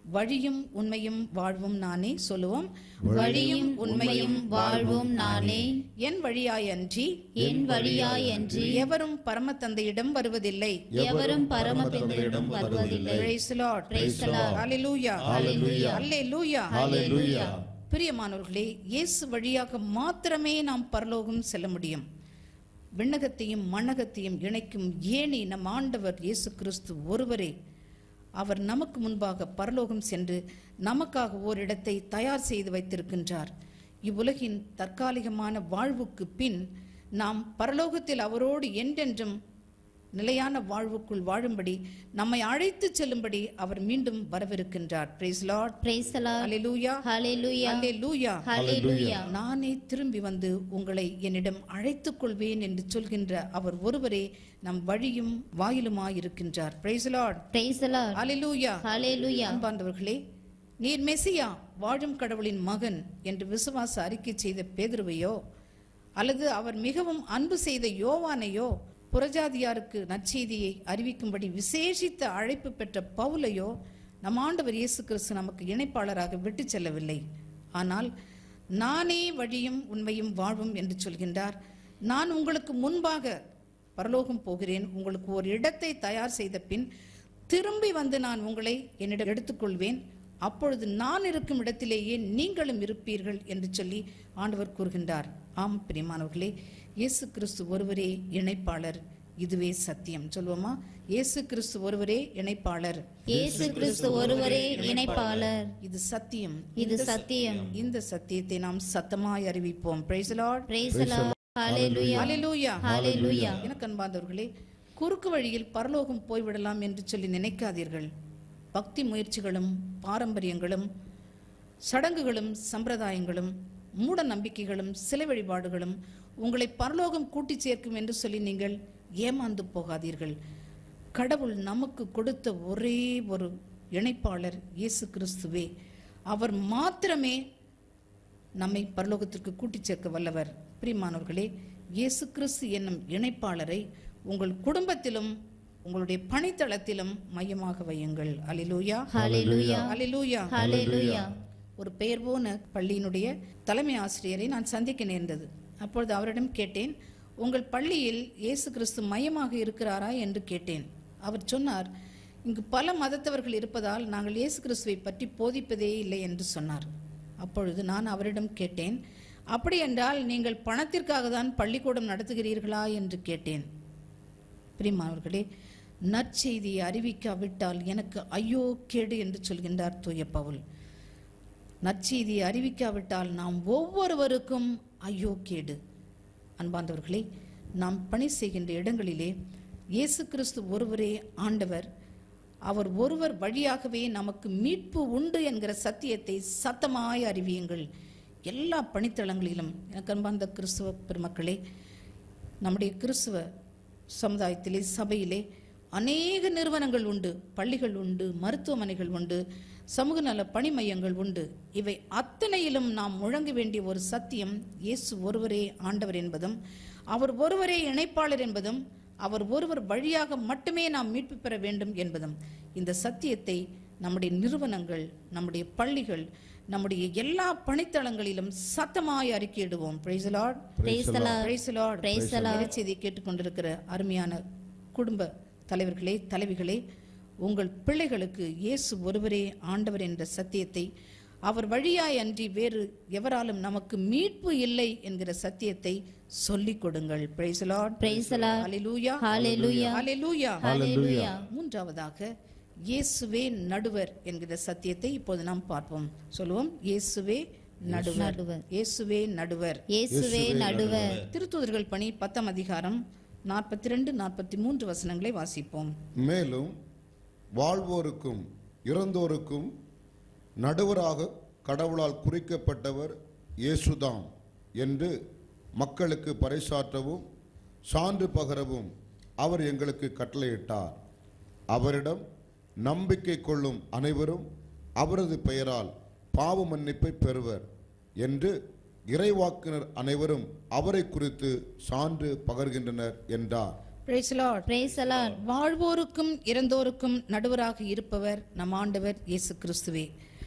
வழியும் உண்மையும் வாழ்வும் நானே சொல்லுவோம் வழியும் உண்மையும் வாழ்வும் நானே என் வழியாய் அன்றி என் வழியாய் அன்றி எவரும் பரமதந்தையிடம் வருவதில்லை எவரும் பரமபிதனிடம் வருவதில்லை Praise the Lord. Praise the Lord. Hallelujah. Hallelujah. Hallelujah. Hallelujah. பிரியமானவர்களே இயேசு வழியாக மாத்திரமே நாம் பரலோகம் செல்ல முடியும் விண்ணகத்தையும் மண்ணகத்தையும் இணைக்கும் ஏணி நம் ஆண்டவர் இயேசு கிறிஸ்து ஒருவரே அவர் நமக்கு முன்பாக பரலோகம் சென்று நமக்காக ஓரிடத்தை தயார் செய்து வைத்திருக்கின்றார் இவ்வுலகின் தற்காலிகமான வாழ்வுக்கு பின் நாம் பரலோகத்தில் அவரோடு என்றென்றும் நிலையான வாழ்வுக்குள் வாழும்படி நம்மை அழைத்து செல்லும்படி அவர் மீண்டும் வரவிருக்கின்றார் praise lord Praise the Lord. அல்லேலூயா Hallelujah. அல்லேலூயா Hallelujah. நானே திரும்பி வந்து உங்களை என்னிடம் அழைத்துக் கொள்வேன் என்று சொல்கின்ற அவர் ஒருவரே நம் வழியும் வாயிலுமாயிருக்கின்றார் praise lord Praise the Lord. அல்லேலூயா Hallelujah. அன்பார்ந்தவர்களே நீர் மெசியா வாழும் கடவுளின் மகன் என்று விசுவாச அறிக்கை செய்த பேதுருவையோ அல்லது அவர் மிகவும் அன்பு செய்த யோவானையோ புறஜாதியாருக்கு நற்செய்தியை அறிவிக்கும்படி விசேஷித்த அழைப்பு பெற்ற பவுலையோ நம் ஆண்டவர் இயேசு கிறிஸ்து நமக்கு இணைப்பாளராக விட்டு செல்லவில்லை ஆனால் நானே வழியும் உண்மையும் வாழ்வும் என்று சொல்கின்றார் நான் உங்களுக்கு முன்பாக பரலோகம் போகிறேன் உங்களுக்கு ஒரு இடத்தை தயார் செய்த பின் திரும்பி வந்து நான் உங்களை என்னிடம் எடுத்துக்கொள்வேன் அப்பொழுது நான் இருக்கும் இடத்திலேயே நீங்களும் இருப்பீர்கள் என்று சொல்லி ஆண்டவர் கூறுகின்றார் ஆம் பிரியமானவர்களே இயேசு கிறிஸ்து ஒருவரே இணைப்பாளர் இதுவே சத்தியம் சொல்லுவோமா இயேசு கிறிஸ்து ஒருவரே இணைப்பாளர் இயேசு கிறிஸ்து ஒருவரே இணைப்பாளர் இது சத்தியம் இது சத்தியம் இந்த சத்தியத்தை நாம் சத்தமாய் அறிவிப்போம் praise lord Praise the Lord. Hallelujah. ஹalleluya Hallelujah. எனக்கு அன்பார்ந்தவர்களே குறுக்கு வழியில் பரலோகம் போய்விடலாம் என்று சொல்லி நினைக்காதீர்கள் பக்தி முயற்சிகளும் பாரம்பரியங்களும் சடங்குகளும் சம்பிரதாயங்களும் மூட நம்பிக்கைகளும் சிலை வழிபாடுகளும் உங்களை பரலோகம் கூட்டிச் சேர்க்கும் என்று சொல்லி நீங்கள் ஏமாந்து போகாதீர்கள் கடவுள் நமக்கு கொடுத்த ஒரே ஒரு இணைப்பாளர் இயேசு கிறிஸ்துவே அவர் மாத்திரமே நம்மை பரலோகத்திற்கு கூட்டிச் சேர்க்க வல்லவர் பிரியமானவர்களே இயேசு கிறிஸ்து என்னும் இணைப்பாளரை உங்கள் குடும்பத்திலும் உங்களுடைய பணித்தளத்திலும் மையமாக வையுங்கள் அலிலூயா Hallelujah. அலிலூயா Hallelujah. ஒரு பெயர் போன பள்ளியினுடைய தலைமை ஆசிரியரை நான் சந்திக்க நேர்ந்தது அப்பொழுது அவரிடம் கேட்டேன் உங்கள் பள்ளியில் இயேசு கிறிஸ்து மையமாக இருக்கிறாரா என்று கேட்டேன் அவர் சொன்னார் இங்கு பல மதத்தவர்கள் இருப்பதால் நாங்கள் இயேசு கிறிஸ்துவை பற்றி போதிப்பதே இல்லை என்று சொன்னார் அப்பொழுது நான் அவரிடம் கேட்டேன் அப்படி என்றால் நீங்கள் பணத்திற்காக தான் பள்ளிக்கூடம் நடத்துகிறீர்களா என்று கேட்டேன் பிரியமானவர்களே நற்செய்தியை அறிவிக்காவிட்டால் எனக்கு ஐயோ கேடு என்று சொல்கின்றார் தூய பவுல் நற்செய்தியை அறிவிக்காவிட்டால் நாம் ஒவ்வொருவருக்கும் ஐயோ கேடு அன்பார்ந்தவர்களே நாம் பணி செய்கின்ற இடங்களிலே இயேசு கிறிஸ்து ஒருவரே ஆண்டவர் அவர் ஒருவர் வழியாகவே நமக்கு மீட்பு உண்டு என்கிற சத்தியத்தை சத்தமாய் அறிவியுங்கள் எல்லா பணித்தளங்களிலும் எனக்கு அன்பார்ந்த கிறிஸ்துவ பெருமக்களே நம்முடைய கிறிஸ்துவ சமுதாயத்திலே சபையிலே அநேக நிறுவனங்கள் உண்டு பள்ளிகள் உண்டு மருத்துவமனைகள் உண்டு சமூக நல பணி மையங்கள் உண்டு இவை அத்தனையிலும் நாம் முழங்க வேண்டிய ஒரு சத்தியம் இயேசு ஒருவரே ஆண்டவர் என்பதும் அவர் ஒருவரே இணைப்பாளர் என்பதும் அவர் ஒருவர் வழியாக மட்டுமே நாம் மீட்பு பெற வேண்டும் என்பதும் இந்த சத்தியத்தை நம்முடைய நிறுவனங்கள் நம்முடைய பள்ளிகள் நம்முடைய எல்லா பணித்தளங்களிலும் சத்தமாய் அறிக்கையிடுவோம் praise lord Praise the Lord. Praise lord Praise the Lord. செய்தியை கேட்டுக்கொண்டிருக்கிற அருமையான குடும்ப தலைவர்களே தலைவிகளே உங்கள் பிள்ளைகளுக்கு இயேசு ஒருவரே ஆண்டவர் என்ற சத்தியத்தை அவர் வழியாய் அன்றி வேறு எவராலும் நமக்கு மீட்பு இல்லை என்கிற சத்தியத்தை சொல்லிக் கொடுங்கள் praise lord Praise the Lord. ஹalleluya Hallelujah. ஹalleluya Hallelujah. மூன்றாவதாக இயேசுவே நடுவர் என்கிற சத்தியத்தை இப்போது நாம் பார்ப்போம் சொல்லுவோம் இயேசுவே நடுவர் நடுவர். இயேசுவே நடுவர் இயேசுவே நடுவர் திருத்தூதர்கள் பணி பத்தாம் அதிகாரம் நாற்பத்தி ரெண்டு நாற்பத்தி மூன்று வசனங்களை வாசிப்போம் மேலும் வாழ்வோருக்கும் இறந்தோருக்கும் நடுவராக கடவுளால் குறிக்கப்பட்டவர் இயேசுதாம் என்று மக்களுக்கு பறைசாற்றவும் சான்று பகரவும் அவர் எங்களுக்கு கட்டளையிட்டார் அவரிடம் நம்பிக்கை கொள்ளும் அனைவரும் அவரது பெயரால் பாவ மன்னிப்பை பெறுவர் என்று இறைவாக்கினர் அனைவரும் அவரை குறித்து சான்று பகர்கின்றனர் என்றார் Praise the Lord. Praise the Lord. வாழ்வோருக்கும் இறந்தோருக்கும் நடுவராக இருப்பவர் நம் ஆண்டவர் இயேசு கிறிஸ்துவே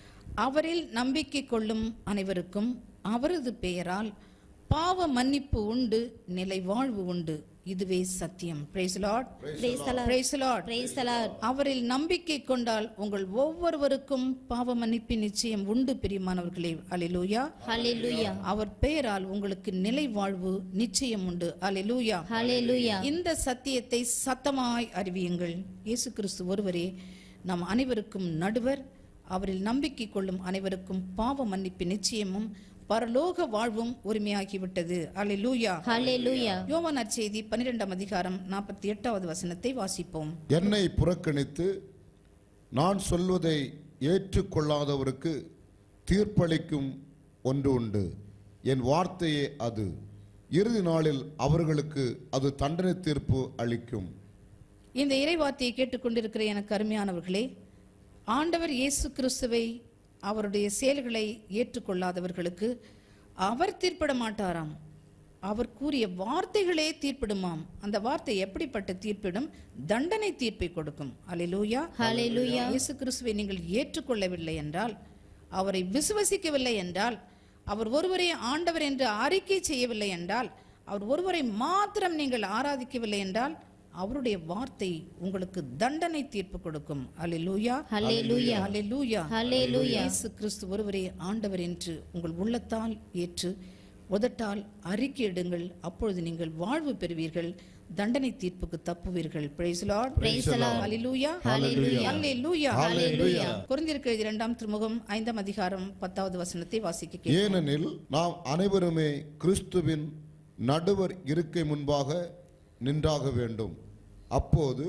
அவரில் நம்பிக்கை கொள்ளும் அனைவருக்கும் அவரது பெயரால் பாவ மன்னிப்பு உண்டு நிலை வாழ்வு உண்டு இதுவே சத்தியம் Praise the Lord. Praise the Lord. Praise the Lord. Praise the Lord. அவரில் நம்பிக்கை கொண்டால் உங்கள் ஒவ்வொருவருக்கும் பாவ மன்னிப்பு நிச்சயம் உண்டு பிரியமானவர்களே அல்லேலூயா Hallelujah. அவர் பெயரால் உங்களுக்கு நிலை வாழ்வு நிச்சயம் உண்டு அல்லேலூயா Hallelujah. இந்த சத்தியத்தை சத்தமாய் அறிவியுங்கள் இயேசு கிறிஸ்து ஒருவரே நம் அனைவருக்கும் நடுவர் அவரில் நம்பிக்கை கொள்ளும் அனைவருக்கும் பாவ மன்னிப்பு நிச்சயமும் பரலோக வாழ்வும் உரிமையாகிவிட்டது அல்லேலூயா Hallelujah. யோவான் நற்செய்தி பன்னிரெண்டாம் அதிகாரம் நாற்பத்தி எட்டாவது வசனத்தை வாசிப்போம் என்னை புறக்கணித்து நான் சொல்வதை ஏற்றுக்கொள்ளாதவருக்கு தீர்ப்பளிக்கும் ஒன்று உண்டு என் வார்த்தையே அது இறுதி நாளில் அவர்களுக்கு அது தண்டனை தீர்ப்பு அளிக்கும் இந்த இறைவார்த்தையை கேட்டுக்கொண்டிருக்கிற எனக்கு அருமையானவர்களே ஆண்டவர் இயேசு கிறிஸ்துவை அவருடைய செயல்களை ஏற்றுக்கொள்ளாதவர்களுக்கு அவர் தீர்ப்பிட மாட்டாராம் அவர் கூறிய வார்த்தைகளே தீர்ப்பிடுமாம் அந்த வார்த்தை எப்படிப்பட்ட தீர்ப்பிடும் தண்டனை தீர்ப்பை கொடுக்கும் அல்லேலூயா Hallelujah. இயேசு கிறிஸ்துவை நீங்கள் ஏற்றுக்கொள்ளவில்லை என்றால் அவரை விசுவசிக்கவில்லை என்றால் அவர் ஒருவரே ஆண்டவர் என்று அறிக்கை செய்யவில்லை என்றால் அவர் ஒருவரை மாத்திரம் நீங்கள் ஆராதிக்கவில்லை என்றால் அவருடைய வார்த்தை உங்களுக்கு தண்டனை தீர்ப்பு கொடுக்கும் அல்லேலூயா Hallelujah. அல்லேலூயா Hallelujah. இயேசு கிறிஸ்து ஒருவரே ஆண்டவர் என்று உங்கள் உள்ளத்தால் ஏற்று உதட்டால் அறிக்கையிடுங்கள் அப்பொழுது நீங்கள் வாழ்வு பெறுவீர்கள் தண்டனை தீர்ப்புக்கு தப்புவீர்கள் praise lord Praise the Lord. ஹalleluya Hallelujah. ஹalleluya Hallelujah. குறைந்திருக்கிற இரண்டாம் திருமுகம் ஐந்தாம் அதிகாரம் பத்தாவது வசனத்தை வாசிக்க கேட்போம். ஏனெனில் நாம் அனைவருமே கிறிஸ்துவின் நடுவர் இருக்கை முன்பாக நின்றாக வேண்டும் அப்போது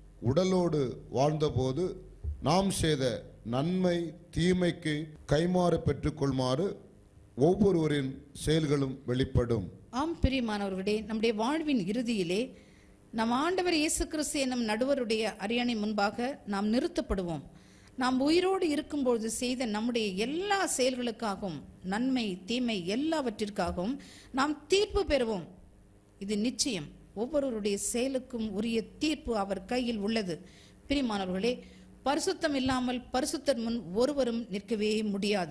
உடலோடு வாழ்ந்தபோது நாம் செய்த நன்மை தீமைக்கு கைமாறு பெற்றுக்கொள்மாறு ஒவ்வொருவரின் செயல்களும் வெளிப்படும் ஆம் பிரியமானவர்களே நம்முடைய வாழ்வின் இறுதியிலே நம் ஆண்டவர் இயேசு கிறிஸ்து என்னும் நடுவருடைய அரியணை முன்பாக நாம் நிறுத்தப்படுவோம் நாம் உயிரோடு இருக்கும்பொழுது செய்த நம்முடைய எல்லா செயல்களுக்காகவும் நன்மை தீமை எல்லாவற்றிற்காகவும் நாம் தீர்ப்பு பெறுவோம் இது நிச்சயம் ஒவ்வொருவருடைய செயலுக்கும் உரிய தீர்ப்பு அவர் கையில் உள்ளது பிரியமானவர்களே பரிசுத்தம் இல்லாமல் பரிசுத்தர் முன் ஒருவரும் நிற்கவே முடியாது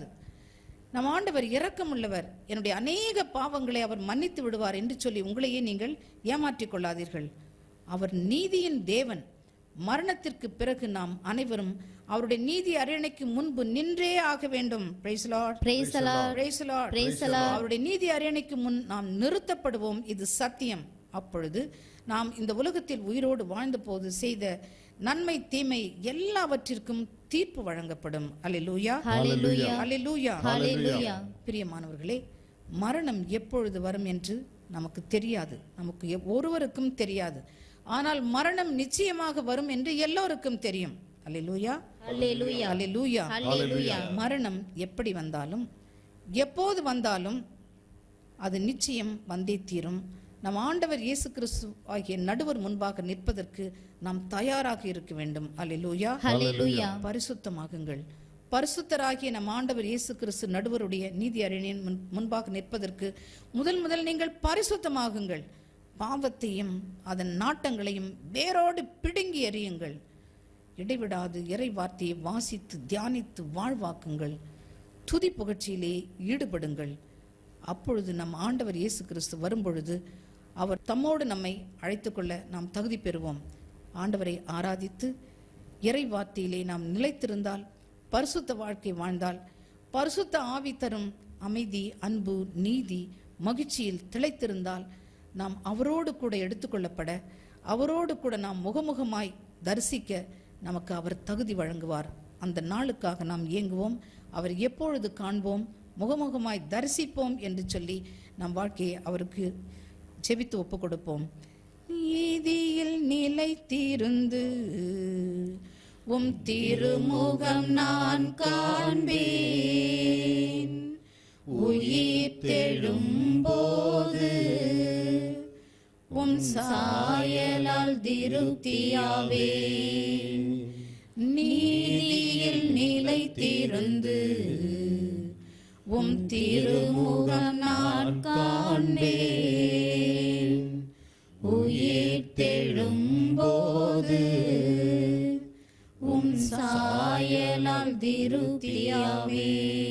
நம் ஆண்டவர் இரக்கமுள்ளவர் என்னுடைய அநேக பாவங்களை அவர் மன்னித்து விடுவார் என்று சொல்லி உங்களையே நீங்கள் ஏமாற்றிக் கொள்ளாதீர்கள் அவர் நீதியின் தேவன் மரணத்திற்கு பிறகு நாம் அனைவரும் அவருடைய நீதி அரியணைக்கு முன்பு நின்றே ஆக வேண்டும் Praise the Lord. Praise the Lord. Praise the Lord. Praise the Lord. அவருடைய நீதி அரியணைக்கு முன் நாம் நிறுத்தப்படுவோம் இது சத்தியம் அப்பொழுது நாம் இந்த உலகத்தில் உயிரோடு வாழ்ந்த போது செய்த நன்மை தீமை எல்லாவற்றிற்கும் தீர்ப்பு வழங்கப்படும் அல்லேலூயா Hallelujah. அல்லேலூயா Hallelujah. பிரியமானவர்களே மரணம் எப்பொழுது வரும் என்று நமக்கு தெரியாது நமக்கு எவ்- ஒருவருக்கும் தெரியாது ஆனால் மரணம் நிச்சயமாக வரும் என்று எல்லோருக்கும் தெரியும் அல்லேலூயா Hallelujah. அல்லேலூயா Hallelujah. மரணம் எப்படி வந்தாலும் எப்போது வந்தாலும் அது நிச்சயம் வந்தே தீரும் நம் ஆண்டவர் இயேசு கிறிஸ்து ஆகிய நடுவர் முன்பாக நிற்பதற்கு நாம் தயாராக இருக்க வேண்டும் அல்லேலூயா Hallelujah. பரிசுத்தமாகுங்கள் பரிசுத்தராகிய நம் ஆண்டவர் இயேசு கிறிஸ்து நடுவருடைய நீதி அறிஞரின் முன் முன்பாக நிற்பதற்கு முதல் முதல் நீங்கள் பரிசுத்தமாகுங்கள் பாவத்தையும் அதன் நாட்டங்களையும் வேரோடு பிடுங்கி எறியுங்கள் இடைவிடாது இறை வார்த்தையை வாசித்து தியானித்து வாழ்வாக்குங்கள் துதி புகழ்ச்சியிலே ஈடுபடுங்கள் அப்பொழுது நம் ஆண்டவர் இயேசு கிறிஸ்து வரும்பொழுது அவர் தம்மோடு நம்மை அழைத்துக்கொள்ள நாம் தகுதி பெறுவோம் ஆண்டவரை ஆராதித்து இறை வார்த்தையிலே நாம் நிலைத்திருந்தால் பரிசுத்த வாழ்க்கை வாழ்ந்தால் பரிசுத்த ஆவி தரும் அமைதி அன்பு நீதி மகிழ்ச்சியில் திளைத்திருந்தால் நாம் அவரோடு கூட எடுத்துக்கொள்ளப்பட அவரோடு கூட நாம் முகமுகமாய் தரிசிக்க நமக்கு அவர் தகுதி வழங்குவார் அந்த நாளுக்காக நாம் இயங்குவோம் அவர் எப்பொழுது காண்போம் முகமுகமாய் தரிசிப்போம் என்று சொல்லி நம் வாழ்க்கையை அவருக்கு ஜெபித்து ஒப்பு கொடுப்போம் நீதியில் நிலைத்திருந்து உம் திருமுகம் நான் காண்பேன் உயிர் தெழும்போது உம் சாயலால் திருப்தியாவே நீதியில் நிலைத்திருந்து உம் திருமுகம் நான் காண்பேன் உயிர் உயிர்த்தெழும்போது உம் சாயலால் திருப்தியாவே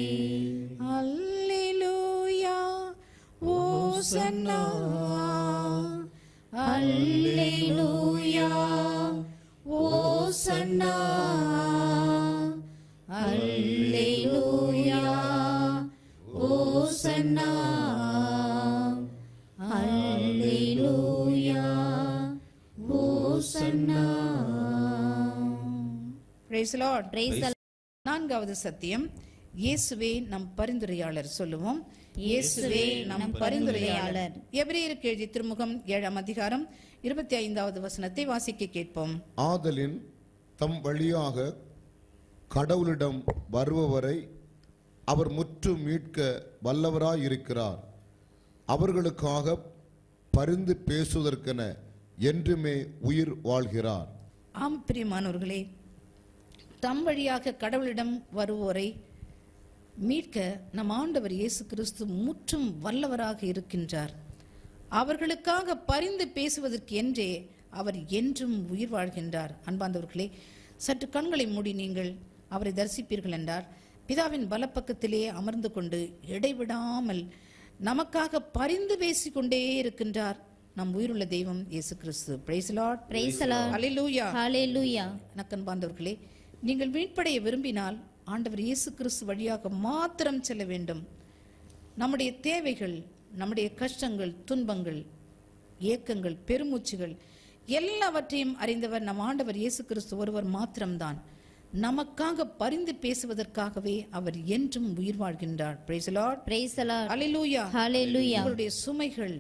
அல்லேலூயா ஓசன்னா அல்லேலூயா ஓசன்னா அல்லேலூயா ஓசன்னா அல்லேலூயா ஓசன்னா Praise the Lord. Praise the நான்காவது சத்தியம் இயேசுவே நம் பரிந்துரையாளர் சொல்லுவோம் இயேசுவே நம் பரிந்துரையாளர் எபிரேயருக்கு எழுதிய திருமுகம் ஏழாம் அதிகாரம் இருபத்தி ஐந்தாவது வசனத்தை வாசிக்க கேட்போம் ஆதலின் தம் வழியாக கடவுளிடம் வருபவரை அவர் முற்றும் மீட்க வல்லவராயிருக்கிறார் அவர்களுக்காக பரிந்து பேசுவதற்கென என்றுமே உயிர் வாழ்கிறார் ஆம் பிரியமானவர்களே தம் வழியாக கடவுளிடம் வருவோரை மீட்க நம் ஆண்டவர் இயேசு கிறிஸ்து முற்றும் வல்லவராக இருக்கின்றார் அவர்களுக்காக பரிந்து பேசுவதற்கு என்றே அவர் என்றும் உயிர் வாழ்கின்றார் அன்பாந்தவர்களே சற்று கண்களை மூடி நீங்கள் அவரை தரிசிப்பீர்கள் என்றார் பிதாவின் வலப்பக்கத்திலே அமர்ந்து கொண்டு இடைவிடாமல் நமக்காக பரிந்து பேசிக்கொண்டே இருக்கின்றார் நம் உயிருள்ள தெய்வம் இயேசு கிறிஸ்து praise lord Praise the Lord. ஹalleluya Hallelujah. நக்கன் பாந்தவர்களே நீங்கள் மீட்படைய விரும்பினால் ஆண்டவர் இயேசு கிறிஸ்து வழியாக மாத்திரம் செல்ல வேண்டும் நம்முடைய தேவைகள் நம்முடைய கஷ்டங்கள் துன்பங்கள் ஏக்கங்கள் பெருமூச்சுகள் எல்லாவற்றையும் அறிந்தவர் நம் ஆண்டவர் இயேசு கிறிஸ்து ஒருவர் மாத்திரம்தான் நமக்காக பரிந்து பேசுவதற்காகவே அவர் என்றும் உயிர் வாழ்கின்றார் Praise the Lord. Praise the Lord. Hallelujah. Hallelujah. உங்களுடைய சுமைகள்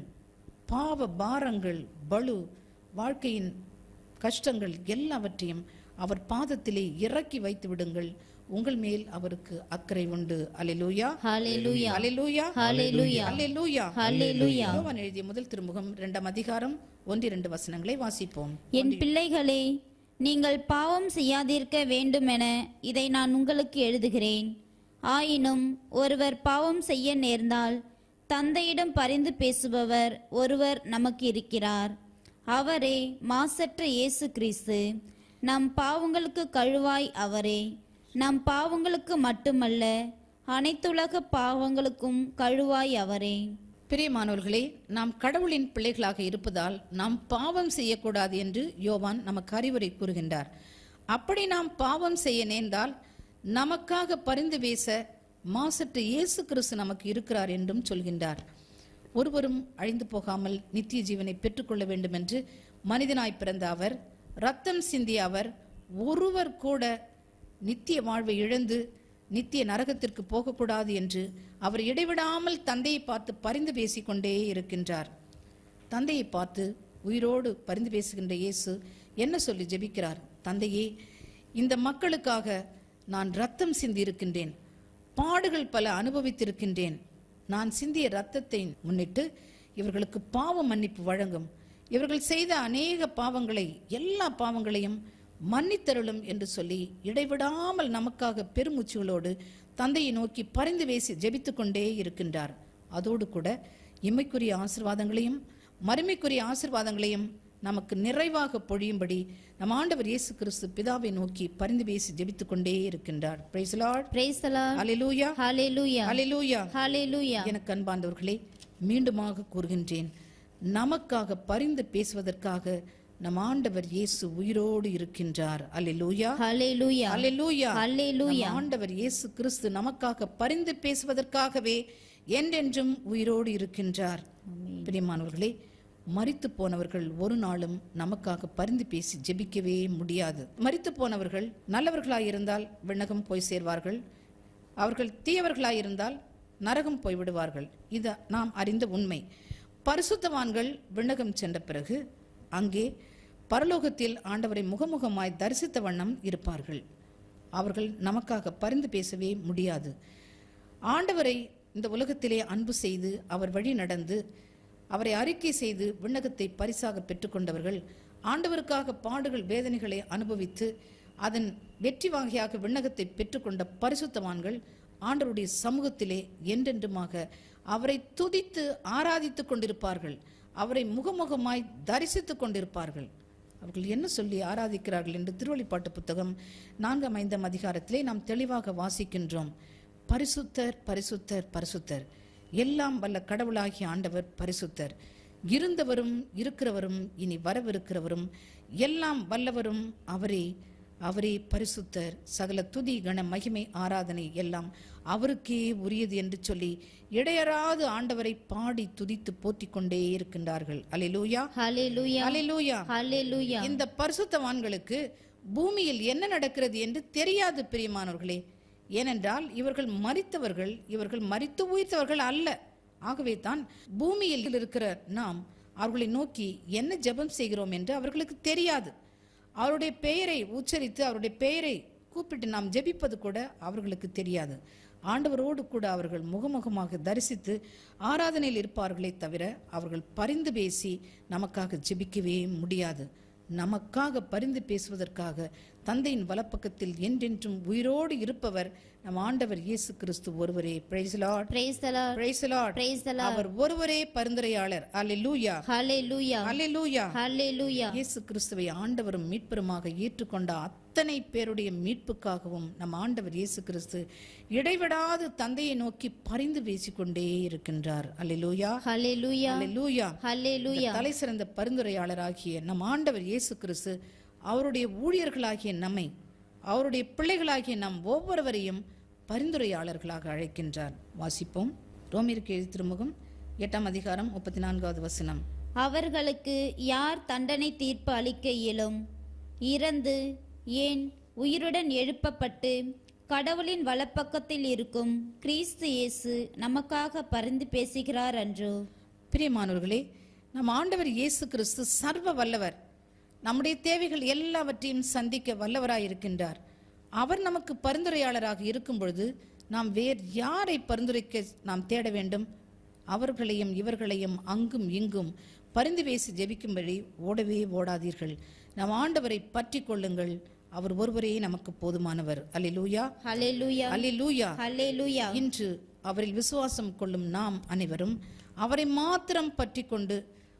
பாவ பாரங்கள் பலு வாழ்க்கையின் கஷ்டங்கள் எல்லாவற்றையும் அவர் பாதத்திலே இறக்கி வைத்து விடுங்கள் உங்கள் மேல் அவருக்கு அக்கறை உண்டு அல்லேலூயா Hallelujah. அல்லேலூயா Hallelujah. அல்லேலூயா Hallelujah. யோவான் எழுதிய முதல் திருமுகம் இரண்டாம் அதிகாரம் ஒன்றிரண்டு வசனங்களை வாசிப்போம் என் பிள்ளைகளே நீங்கள் பாவம் செய்யாதிருக்க வேண்டுமென இதை நான் உங்களுக்கு எழுதுகிறேன் ஆயினும் ஒருவர் பாவம் செய்ய நேர்ந்தால் தந்தையிடம் பரிந்து பேசுபவர் ஒருவர் நமக்கு இருக்கிறார் அவரே மாசற்ற இயேசு கிறிஸ்து நம் பாவங்களுக்கு கழுவாய் அவரே நம் பாவங்களுக்கு மட்டுமல்ல அனைத்துலக பாவங்களுக்கும் கழுவாய் அவரே பிரியமானவர்களே நாம் கடவுளின் பிள்ளைகளாக இருப்பதால் நாம் பாவம் செய்யக்கூடாது என்று யோவான் நமக்கு அறிவுரை கூறுகின்றார் அப்படி நாம் பாவம் செய்ய நேர்ந்தால் நமக்காக பரிந்து பேச மாசற்ற இயேசு கிறிஸ்து நமக்கு இருக்கிறார் என்றும் சொல்கின்றார் ஒருவரும் அழிந்து போகாமல் நித்திய ஜீவனை பெற்றுக்கொள்ள வேண்டும் என்று மனிதனாய் பிறந்த அவர் ரத்தம் சிந்திய அவர் ஒருவர் கூட நித்திய வாழ்வை இழந்து நித்திய நரகத்திற்கு போகக்கூடாது என்று அவர் இடைவிடாமல் தந்தையை பார்த்து பரிந்து பேசிக்கொண்டே இருக்கின்றார் தந்தையை பார்த்து உயிரோடு பரிந்து பேசுகின்ற இயேசு என்ன சொல்லி ஜெபிக்கிறார் தந்தையே இந்த மக்களுக்காக நான் ரத்தம் சிந்தி இருக்கின்றேன் பாடுகள் பல அனுபவித்திருக்கின்றேன் நான் சிந்திய ரத்தத்தை முன்னிட்டு இவர்களுக்கு பாவ மன்னிப்பு வழங்கும் இவர்கள் செய்த அநேக பாவங்களை எல்லா பாவங்களையும் மன்னித்தருளும் என்று சொல்லி இடைவிடாமல் நமக்காக பெருமூச்சுகளோடு தந்தையை நோக்கி பரிந்து பேசி ஜெபித்துக் கொண்டே இருக்கின்றார் அதோடு கூட இம்மைக்குரிய ஆசிர்வாதங்களையும் மறுமைக்குரிய ஆசிர்வாதங்களையும் நமக்கு நிறைவாக பொழியும்படி நம் ஆண்டவர் இயேசு கிறிஸ்து பிதாவை நோக்கி பரிந்து பேசி ஜெபித்துக் கொண்டே இருக்கின்றார் praise lord Praise the Lord. அல்லேலூயா Hallelujah. அல்லேலூயா Hallelujah. எனக்கு அன்பார்ந்தவர்களே மீண்டுமாக கூறுகின்றேன் நமக்காக பரிந்து பேசுவதற்காக நம் ஆண்டவர் இயேசு உயிரோடு இருக்கின்றார் அல்லேலூயா Hallelujah. அல்லேலூயா Hallelujah. நம் ஆண்டவர் இயேசு கிறிஸ்து நமக்காக பரிந்து பேசுவதற்காகவே என்றென்றும் உயிரோடு இருக்கின்றார் பிரியமானவர்களே மரித்து போனவர்கள் ஒரு நாளும் நமக்காக பரிந்து பேசி ஜெபிக்கவே முடியாது மரித்து போனவர்கள் நல்லவர்களாயிருந்தால் விண்ணகம் போய் சேர்வார்கள் அவர்கள் தீயவர்களாயிருந்தால் நரகம் போய்விடுவார்கள் இது நாம் அறிந்த உண்மை பரிசுத்தவான்கள் விண்ணகம் சென்ற பிறகு அங்கே பரலோகத்தில் ஆண்டவரை முகமுகமாய் தரிசித்த வண்ணம் இருப்பார்கள் அவர்கள் நமக்காக பரிந்து பேசவே முடியாது ஆண்டவரை இந்த உலகத்திலே அன்பு செய்து அவர் வழி நடந்து அவரை அறிக்கை செய்து விண்ணகத்தை பரிசாக பெற்றுக்கொண்டவர்கள் ஆண்டவருக்காக பாடுகள் வேதனைகளை அனுபவித்து அதன் வெற்றி வாகியாக விண்ணகத்தை பெற்றுக்கொண்ட பரிசுத்தவான்கள் ஆண்டவருடைய சமூகத்திலே என்றென்றுமாக அவரை துதித்து ஆராதித்துக் கொண்டிருப்பார்கள் அவரை முகமுகமாய் தரிசித்துக் கொண்டிருப்பார்கள் அவர்கள் என்ன சொல்லி ஆராதிக்கிறார்கள் என்று திருவழிப்பாட்டு புத்தகம் நான்காம் ஐந்தாம் அதிகாரத்திலே நாம் தெளிவாக வாசிக்கின்றோம் பரிசுத்தர் பரிசுத்தர் பரிசுத்தர் எல்லாம் வல்ல கடவுளாகிய ஆண்டவர் பரிசுத்தர் இருந்தவரும் இருக்கிறவரும் இனி வரவிருக்கிறவரும் எல்லாம் வல்லவரும் அவரே அவரே பரிசுத்தர் சகல துதி கண மகிமை ஆராதனை எல்லாம் அவருக்கே உரியது என்று சொல்லி இடையறாது ஆண்டவரை பாடி துதித்து போற்றிக் கொண்டே இருக்கின்றார்கள் அலிலூயா ஹalleluya அலிலூயா ஹalleluya இந்த பரிசுத்தவான்களுக்கு பூமியில் என்ன நடக்கிறது என்று தெரியாது பிரியமானவர்களே ஏனென்றால் இவர்கள் மரித்தவர்கள் இவர்கள் மரித்து உயிர்த்தவர்கள் அல்ல ஆகவே தான் பூமியில் இருக்கிற நாம் அவர்களை நோக்கி என்ன ஜெபம் செய்கிறோம் என்று அவர்களுக்கு தெரியாது அவருடைய பெயரை உச்சரித்து அவருடைய பெயரை கூப்பிட்டு நாம் ஜெபிப்பது கூட அவர்களுக்கு தெரியாது ஆண்டவரோடு கூட அவர்கள் முகமுகமாக தரிசித்து ஆராதனையில் இருப்பார்களே தவிர அவர்கள் பரிந்து பேசி நமக்காக ஜெபிக்கவே முடியாது நமக்காக பரிந்து பேசுவதற்காக தந்தையின் வலப்பக்கத்தில் என்றென்றும் உயிரோடு இருப்பவர் நம் ஆண்டவர் இயேசு கிறிஸ்து ஒருவரே praise lord praise the lord praise lord praise the lord அவர் ஒருவரே பரிந்துரையாளர் அல்லேலூயா hallelujah அல்லேலூயா hallelujah இயேசு கிறிஸ்துவை ஆண்டவரும் மீட்பருமாக ஏற்றுக்கொண்ட அத்தனை பேருடைய மீட்புக்காகவும் நம் ஆண்டவர் இயேசு கிறிஸ்து இடைவிடாது தந்தையை நோக்கி பரிந்து பேசிக்கொண்டே இருக்கின்றார் அல்லேலூயா hallelujah அல்லேலூயா hallelujah தலை சிறந்த பரிந்துரையாளராகிய நம் ஆண்டவர் இயேசு கிறிஸ்து அவருடைய ஊழியர்களாகிய நம்மை அவருடைய பிள்ளைகளாகிய நம் ஒவ்வொருவரையும் பரிந்துரையாளர்களாக அழைக்கின்றார் வாசிப்போம் ரோமிற்கு எழுதி திருமுகம் எட்டாம் அதிகாரம் முப்பத்தி நான்காவது வசனம் அவர்களுக்கு யார் தண்டனை தீர்ப்பு அளிக்க இயலும் இறந்து ஏன் உயிருடன் எழுப்பப்பட்டு கடவுளின் வலப்பக்கத்தில் இருக்கும் கிறிஸ்து இயேசு நமக்காக பரிந்து பேசுகிறார் அன்றோ பிரியமானவர்களே நம் ஆண்டவர் இயேசு கிறிஸ்து சர்வ வல்லவர் நம்முடைய தேவைகள் எல்லாவற்றையும் சந்திக்க வல்லவராயிருக்கின்றார் அவர் நமக்கு பரிந்துரையாளராக இருக்கும் பொழுது நாம் வேறு யாரை பரிந்துரைக்க நாம் தேட வேண்டும் அவர்களையும் இவர்களையும் அங்கும் இங்கும் பரிந்து பேசி ஜெபிக்கும்படி ஓடவே ஓடாதீர்கள் நம் ஆண்டவரை பற்றி கொள்ளுங்கள் அவர் ஒருவரே நமக்கு போதுமானவர் அல்லேலூயா ஹalleluya அல்லேலூயா ஹalleluya இன்று அவரில் விசுவாசம் கொள்ளும் நாம் அனைவரும் அவரை மாத்திரம் பற்றி கொண்டு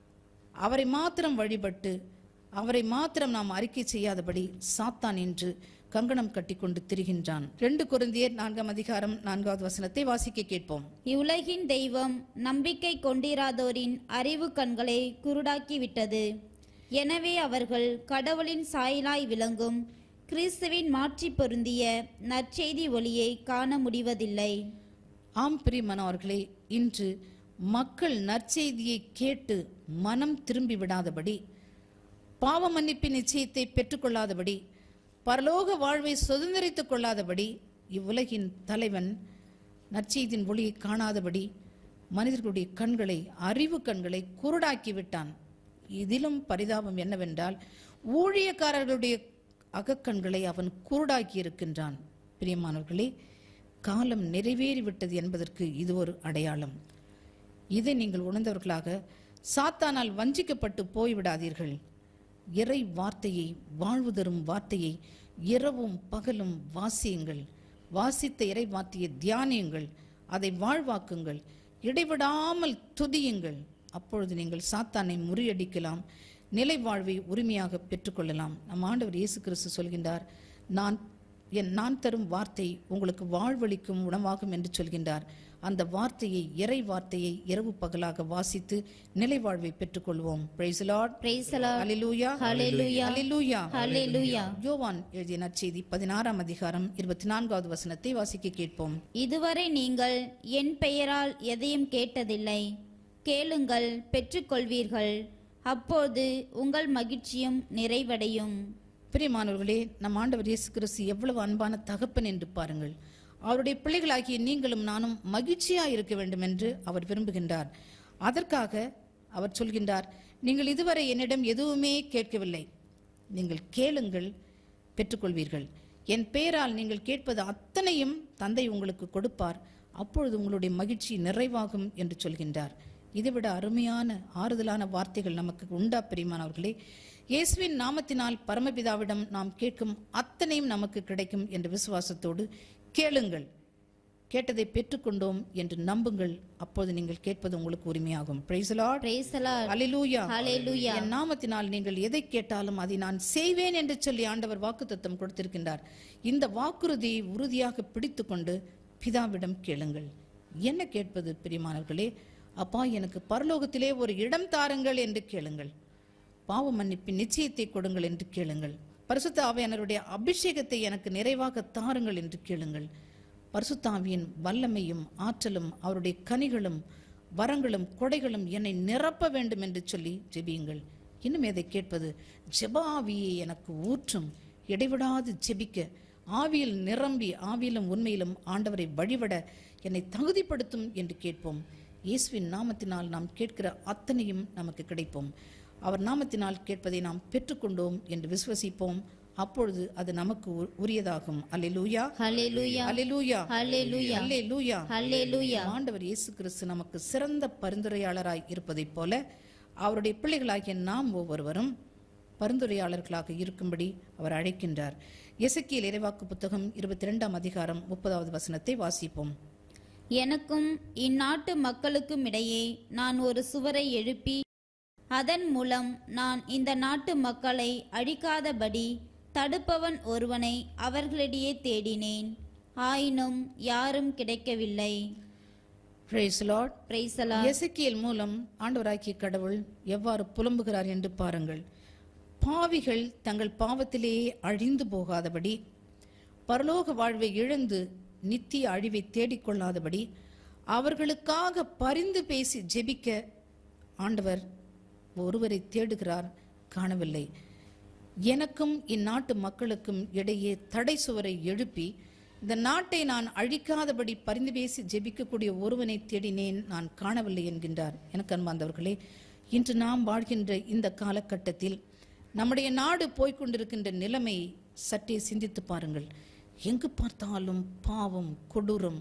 அவரை மாத்திரம் வழிபட்டு அவரை மாத்திரம் நாம் அறிக்கை செய்யாதபடி சாத்தான் என்று கங்கணம் கட்டிக்கொண்டு திரிகின்றான் ரெண்டு குருந்தியர் நான்காம் அதிகாரம் நான்காவது வசனத்தை வாசிக்க கேட்போம் இவ்வுலகின் தெய்வம் நம்பிக்கை கொண்டிராதோரின் அறிவு கண்களை குருடாக்கி விட்டது எனவே அவர்கள் கடவுளின் சாயலாய் விளங்கும் கிறிஸ்துவின் மாற்றி பொருந்திய நற்செய்தி ஒளியை காண முடிவதில்லை ஆம் பிரியமானவர்களே இன்று மக்கள் நற்செய்தியை கேட்டு மனம் திரும்பி விடாதபடி பாவ மன்னிப்பின் நிச்சயத்தை பெற்றுக்கொள்ளாதபடி பரலோக வாழ்வை சுதந்திரித்துக் கொள்ளாதபடி இவ்வுலகின் தலைவன் நற்செய்தியின் ஒளியை காணாதபடி மனிதர்களுடைய கண்களை அறிவு கண்களை குருடாக்கி விட்டான் இதிலும் பரிதாபம் என்னவென்றால் ஊழியக்காரர்களுடைய அகக்கண்களை அவன் குருடாக்கி இருக்கின்றான் பிரியமானவர்களே காலம் நிறைவேறிவிட்டது என்பதற்கு இது ஒரு அடையாளம் இதை நீங்கள் உணர்ந்தவர்களாக சாத்தானால் வஞ்சிக்கப்பட்டு போய்விடாதீர்கள் இறை வார்த்தையை வாழ்வு தரும் வார்த்தையை இரவும் பகலும் வாசியுங்கள் வாசித்த இறை வார்த்தையை தியானியுங்கள் அதை வாழ்வாக்குங்கள் இடைவிடாமல் துதியுங்கள் அப்பொழுது நீங்கள் சாத்தானை முறியடிக்கலாம் நிலை வாழ்வை உரிமையாக பெற்றுக்கொள்ளலாம் நம் ஆண்டவர் இயேசு கிறிஸ்து சொல்கின்றார் நான் என் நான் தரும் வார்த்தை உங்களுக்கு வாழ்வளிக்கும் உணவாகும் என்று சொல்கின்றார் அந்த வார்த்தையை இறை வார்த்தையை இரவு பகலாக வாசித்து நிலை வாழ்வை பெற்றுக்கொள்வோம் praise lord Praise the Lord. அல்லேலூயா Hallelujah. அல்லேலூயா Hallelujah. யோவான் எழுதிய நற்செய்தி பதினாறாம் அதிகாரம் இருபத்தி நான்காவது வசனத்தை வாசிக்க கேட்போம் இதுவரை நீங்கள் என் பெயரால் எதையும் கேட்டதில்லை கேளுங்கள் பெற்றுக்கொள்வீர்கள் அப்போது உங்கள் மகிழ்ச்சியும் நிறைவடையும் பிரியமானவர்களே நம் ஆண்டவர் இயேசு கிறிஸ்து எவ்வளவு அன்பான தகப்பன் என்று பாருங்கள் அவருடைய பிள்ளைகளாகிய நீங்களும் நானும் மகிழ்ச்சியா இருக்க வேண்டும் என்று அவர் விரும்புகின்றார் அதற்காக அவர் சொல்கின்றார் நீங்கள் இதுவரை என்னிடம் எதுவுமே கேட்கவில்லை நீங்கள் கேளுங்கள் பெற்றுக்கொள்வீர்கள் என் பெயரால் நீங்கள் கேட்பது அத்தனையும் தந்தை உங்களுக்கு கொடுப்பார் அப்பொழுது உங்களுடைய மகிழ்ச்சி நிறைவாகும் என்று சொல்கின்றார் இதைவிட அருமையான ஆறுதலான வார்த்தைகள் நமக்கு உண்டா பிரியமானவர்களே இயேசுவின் நாமத்தினால் பரமபிதாவிடம் நாம் கேட்கும் அத்தனையும் நமக்கு கிடைக்கும் என்ற விசுவாசத்தோடு கேளுங்கள் கேட்டதை பெற்றுக்கொண்டோம் என்று நம்புங்கள் அப்போது நீங்கள் கேட்பது உங்களுக்கு உரிமையாகும் Praise the Lord. Praise the Lord. Hallelujah. Hallelujah. என் நாமத்தினால் நீங்கள் எதை கேட்டாலும் அதை நான் செய்வேன் என்று சொல்லி ஆண்டவர் வாக்குத்தத்தம் கொடுத்திருக்கின்றார் இந்த வாக்குறுதியை உறுதியாக பிடித்துக்கொண்டு பிதாவிடம் கேளுங்கள் என்ன கேட்பது பிரியமானவர்களே அப்பா எனக்கு பரலோகத்திலே ஒரு இடம் தாருங்கள் என்று கேளுங்கள் பாவ மன்னிப்பின் நிச்சயத்தை கொடுங்கள் என்று கேளுங்கள் பரிசுத்த ஆவியானவருடைய அபிஷேகத்தை எனக்கு நிறைவாக தாருங்கள் என்று கேளுங்கள் பரிசுத்தாவியின் வல்லமையும் ஆற்றலும் அவருடைய கனிகளும் வரங்களும் கொடைகளும் என்னை நிரப்ப வேண்டும் என்று சொல்லி ஜெபியுங்கள் இன்னும் எதை கேட்பது ஜெப ஆவியை எனக்கு ஊற்றும் இடைவிடாது ஜெபிக்க ஆவியில் நிரம்பி ஆவியிலும் உண்மையிலும் ஆண்டவரை வழிபட என்னை தகுதிப்படுத்தும் என்று கேட்போம் இயேசுவின் நாமத்தினால் நாம் கேட்கிற அத்தனையும் நமக்கு கிடைப்போம் அவர் நாமத்தினால் கேட்பதை நாம் பெற்றுக்கொண்டோம் என்று விசுவசிப்போம் அப்பொழுது அது நமக்கு உ- உரியதாகும் அல்லேலூயா Hallelujah. அல்லேலூயா Hallelujah. அல்லேலூயா Hallelujah. ஆண்டவர் இயேசு கிறிஸ்து நமக்கு சிறந்த பரிந்துரையாளராய் இருப்பதைப் போல அவருடைய பிள்ளைகளாகிய நாம் ஒவ்வொருவரும் பரிந்துரையாளர்களாக இருக்கும்படி அவர் அழைக்கின்றார் எசக்கியல் இறைவாக்கு புத்தகம் இருபத்தி ரெண்டாம் அதிகாரம் முப்பதாவது வசனத்தை வாசிப்போம் எனக்கும் இந்நாட்டு மக்களுக்கும் இடையே நான் ஒரு சுவரை எழுப்பி அதன் மூலம் நான் இந்த நாட்டு மக்களை அழிக்காதபடி தடுப்பவன் ஒருவனை அவர்களிடையே தேடினேன் ஆயினும் யாரும் கிடைக்கவில்லை Praise the Lord. Praise the Lord. எசேக்கியேல் மூலம் ஆண்டவராகிய கடவுள் எவ்வாறு புலம்புகிறார் என்று பாருங்கள் பாவிகள் தங்கள் பாவத்திலேயே அழிந்து போகாதபடி பரலோக வாழ்வை இழந்து நித்திய அழிவை தேடிக்கொள்ளாதபடி அவர்களுக்காக பரிந்து பேசி ஜெபிக்க ஆண்டவர் ஒருவரை தேடுகிறார் காணவில்லை எனக்கும் இந்நாட்டு மக்களுக்கும் இடையே தடை சுவரை எழுப்பி இந்த நாட்டை நான் அழிக்காதபடி பரிந்து பேசி ஜெபிக்கக்கூடிய ஒருவனை தேடினேன் நான் காணவில்லை என்கின்றார் எனக்கு அன்பார்ந்தவர்களே இன்று நாம் வாழ்கின்ற இந்த காலகட்டத்தில் நம்முடைய நாடு போய்க்கொண்டிருக்கின்ற நிலைமை சற்றே சிந்தித்து பாருங்கள் எங்கு பார்த்தாலும் பாவம் கொடூரம்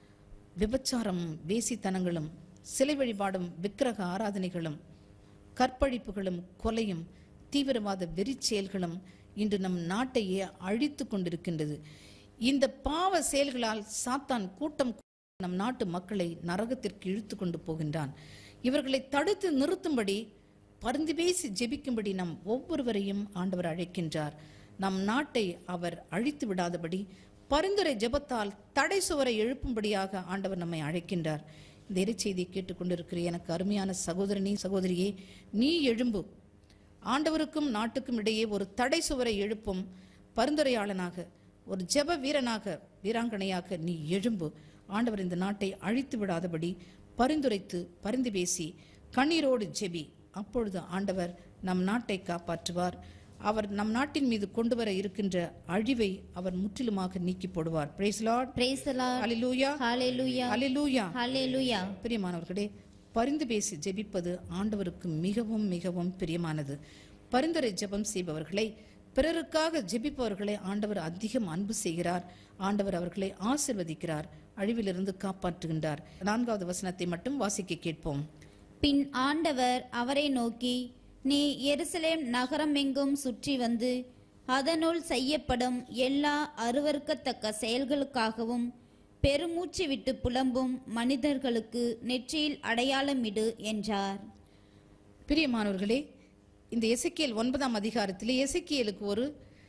விபச்சாரம் வேசித்தனங்களும் சிலை வழிபாடும் விக்கிரக ஆராதனைகளும் கற்பழிப்புகளும் கொலையும் தீவிரவாத வெறிச் செயல்களும் இன்று நம் நாட்டையே அழித்து கொண்டிருக்கின்றது இந்த பாவ செயல்களால் சாத்தான் கூட்டம் நம் நாட்டு மக்களை நரகத்திற்கு இழுத்து கொண்டு போகின்றான் இவர்களை தடுத்து நிறுத்தும்படி பரிந்து பேசி ஜெபிக்கும்படி நம் ஒவ்வொருவரையும் ஆண்டவர் அழைக்கின்றார் நம் நாட்டை அவர் அழித்து விடாதபடி பரிந்துரை ஜெபத்தால் தடை சுவரை எழுப்பும்படியாக ஆண்டவர் நம்மை அழைக்கின்றார் இந்த இறைச்செய்தியை கேட்டுக்கொண்டிருக்கிற எனக்கு அருமையான சகோதரனே சகோதரியே நீ எழும்பு ஆண்டவருக்கும் நாட்டுக்கும் இடையே ஒரு தடை சுவரை எழுப்பும் பரிந்துரையாளனாக ஒரு ஜெப வீரனாக வீராங்கனையாக நீ எழும்பு ஆண்டவர் இந்த நாட்டை அழித்து விடாதபடி பரிந்துரைத்து பரிந்து பேசி கண்ணீரோடு ஜெபி அப்பொழுது ஆண்டவர் நம் நாட்டை காப்பாற்றுவார் அவர் நம் நாட்டின் மீது கொண்டு வர இருக்கின்ற அழிவை அவர் முற்றிலுமாக நீக்கி போடுவார் praise lord Praise the Lord. அலிலூயா Hallelujah. அலிலூயா Hallelujah. பிரியமானவர்களே பரிந்து பேசி ஜெபிப்பது ஆண்டவருக்கு மிகவும் மிகவும் பிரியமானது பரிந்துரை ஜெபம் செய்பவர்களை பிறருக்காக ஜெபிப்பவர்களை ஆண்டவர் அதிகம் அன்பு செய்கிறார் ஆண்டவர் அவர்களை ஆசிர்வதிக்கிறார் அழிவிலிருந்து காப்பாற்றுகின்றார் நான்காவது வசனத்தை மட்டும் வாசிக்க கேட்போம் பின் ஆண்டவர் அவரை நோக்கி நீ எருசலேம் நகரமெங்கும் சுற்றி வந்து அதனுள் செய்யப்படும் எல்லா அருவருக்கத்தக்க செயல்களுக்காகவும் பெருமூச்சு விட்டு புலம்பும் மனிதர்களுக்கு நெற்றியில் அடையாளமிடு என்றார் பிரியமானவர்களே இந்த எசேக்கியேல் ஒன்பதாம் அதிகாரத்திலே எசேக்கியேலுக்கு ஒரு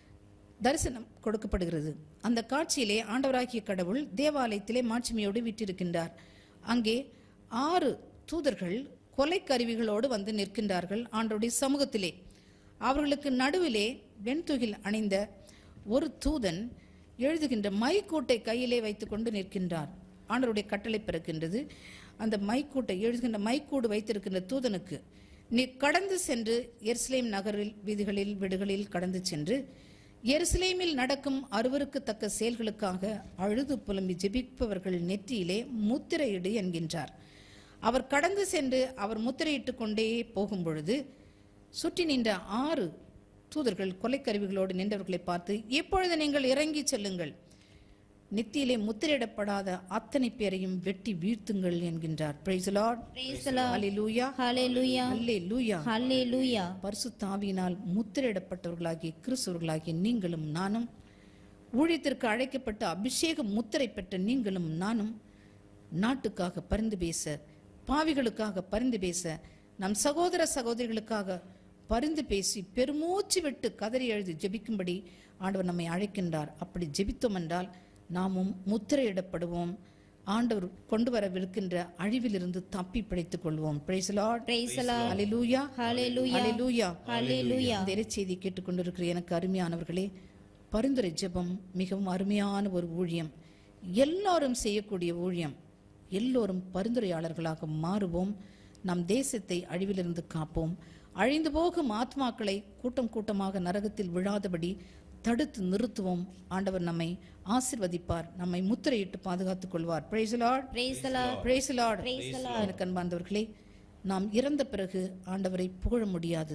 தரிசனம் கொடுக்கப்படுகிறது அந்த காட்சியிலே ஆண்டவராகிய கடவுள் தேவாலயத்திலே மாட்சிமையோடு விட்டிருக்கின்றார் அங்கே ஆறு தூதர்கள் கொலை கருவிகளோடு வந்து நிற்கின்றார்கள் ஆண்டவருடைய சமூகத்திலே அவர்களுக்கு நடுவிலே வெண்துகில் அணிந்த ஒரு தூதன் எழுதுகின்ற மைக்கூட்டை கையிலே வைத்துக்கொண்டு நிற்கின்றார் ஆண்டவருடைய கட்டளை பிறக்கின்றது அந்த மைக்கூட்டை எழுதுகின்ற மைக்கூடு வைத்திருக்கின்ற தூதனுக்கு நீ கடந்து சென்று எருசலேம் நகரில் வீதிகளில் வீடுகளில் கடந்து சென்று எருசலேமில் நடக்கும் அருவருக்கத்தக்க செயல்களுக்காக அழுது புலம்பி ஜெபிப்பவர்கள் நெற்றியிலே முத்திரையிடு என்கின்றார் அவர் கடந்து சென்று அவர் முத்திரையிட்டு கொண்டே போகும் பொழுது சுற்றி நின்ற ஆறு தூதர்கள் கொலைக்கருவிகளோடு நின்றவர்களை பார்த்து இப்பொழுது நீங்கள் இறங்கி செல்லுங்கள் நெத்தியிலே முத்திரையிடப்படாத அத்தனை பேரையும் வெட்டி வீழ்த்துங்கள் என்கின்றார் praise lord Praise the Lord. அல்லேலூயா Hallelujah. அல்லேலூயா Hallelujah. பரிசுத்த ஆவியினால் முத்திரையிடப்பட்டவர்களாகிய கிறிஸ்தவர்களாகிய நீங்களும் நானும் ஊழியத்திற்கு அழைக்கப்பட்ட அபிஷேக முத்திரை பெற்ற நீங்களும் நானும் நாட்டுக்காக பரிந்து பேச பாவிகளுக்காக பரிந்து பேச நம் சகோதர சகோதரிகளுக்காக பரிந்து பேசி பெருமூச்சு விட்டு கதறி எழுதி ஜெபிக்கும்படி ஆண்டவர் நம்மை அழைக்கின்றார் அப்படி ஜெபித்தோம் என்றால் நாமும் முத்திரையிடப்படுவோம் ஆண்டவர் கொண்டு வரவிருக்கின்ற அழிவிலிருந்து தப்பி பிழைத்துக் கொள்வோம் Praise the Lord. Praise the Lord. Hallelujah. Hallelujah. Hallelujah. Hallelujah. இந்த இறைச்செய்தி கேட்டுக்கொண்டிருக்கிற எனக்கு அருமையானவர்களே பரிந்துரை ஜெபம் மிகவும் அருமையான ஒரு ஊழியம் எல்லாரும் செய்யக்கூடிய ஊழியம் எல்லோரும் பரிந்துரையாளர்களாக மாறுவோம் நம் தேசத்தை அழிவிலிருந்து காப்போம் அழிந்து போகும் ஆத்மாக்களை கூட்டம் கூட்டமாக நரகத்தில் விழாதபடி தடுத்து நிறுத்துவோம் ஆண்டவர் நம்மை ஆசிர்வதிப்பார் நம்மை முத்திரையிட்டு பாதுகாத்துக் கொள்வார் Praise the Lord. Praise the Lord. Praise the Lord. Praise the Lord. எனக்கு அன்பார்ந்தவர்களே நாம் இறந்த பிறகு ஆண்டவரை புகழ முடியாது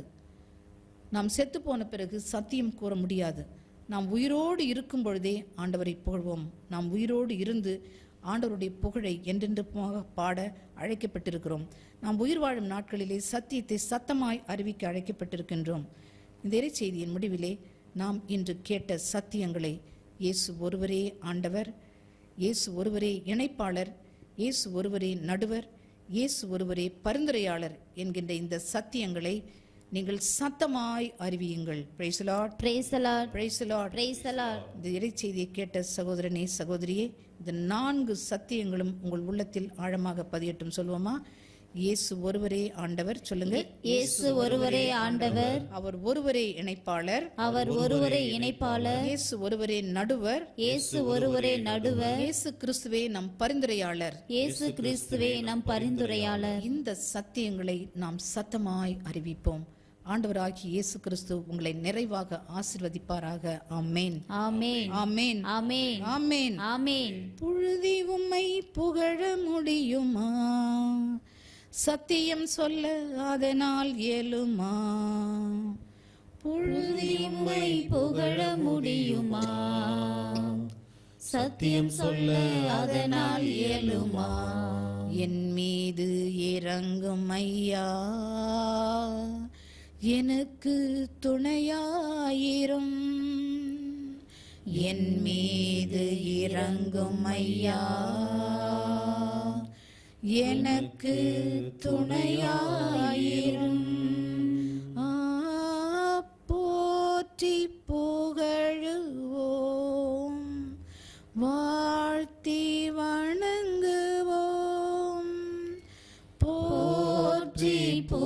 நாம் செத்து போன பிறகு சத்தியம் கூற முடியாது நாம் உயிரோடு இருக்கும் பொழுதே ஆண்டவரை புகழ்வோம் நாம் உயிரோடு இருந்து ஆண்டவருடைய புகழை என்றென்றுமாக பாட அழைக்கப்பட்டிருக்கிறோம் நாம் உயிர் வாழும் நாட்களிலே சத்தியத்தை சத்தமாய் அறிவிக்க அழைக்கப்பட்டிருக்கின்றோம் இந்த இறைச்செய்தியின் முடிவிலே நாம் இன்று கேட்ட சத்தியங்களை இயேசு ஒருவரே ஆண்டவர் இயேசு ஒருவரே இணைப்பாளர் இயேசு ஒருவரே நடுவர் இயேசு ஒருவரே பரிந்துரையாளர் என்கின்ற இந்த சத்தியங்களை நீங்கள் சத்தமாய் அறிவியுங்கள் Praise the Lord. Praise the Lord. Praise the Lord. Praise the Lord. இந்த இறைச்செய்தியை கேட்ட சகோதரனே சகோதரியே இந்த நான்கு சத்தியங்களும் உங்கள் உள்ளத்தில் ஆழமாக பதியட்டும் சொல்வோமா இயேசு ஒருவரே ஆண்டவர் சொல்லுங்க இயேசு ஒருவரே ஆண்டவர் அவர் ஒருவரே இணைப்பாளர் அவர் ஒருவரே இணைப்பாளர் இயேசு ஒருவரே நடுவர் இயேசு ஒருவரே நடுவர் இயேசு கிறிஸ்துவே நம் பரிந்துரையாளர் இயேசு கிறிஸ்துவே நம் பரிந்துரையாளர் இந்த சத்தியங்களை நாம் சத்தமாய் அறிவிப்போம் ஆண்டவராகிய இயேசு கிறிஸ்து உங்களை நிறைவாக ஆசிர்வதிப்பாராக ஆமேன் ஆமென் ஆமேன் ஆமென் ஆமேன் ஆமென் புழுதி உம்மை புகழ முடியுமா சத்தியம் சொல்ல அதனால் இயலுமா புழுதி உம்மை புகழ முடியுமா சத்தியம் சொல்ல அதனால் இயலுமா என் மீது இறங்கும் ஐயா எனக்கு துணையாயிரும் என் மீது இறங்கும் ஐயா எனக்கு துணையாயிரும் ஆ, போற்றி புகழுவோம் வாழ்த்தி வணங்குவோம் போற்றி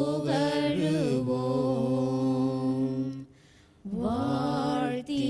புகழுவோம் வாழ்த்தி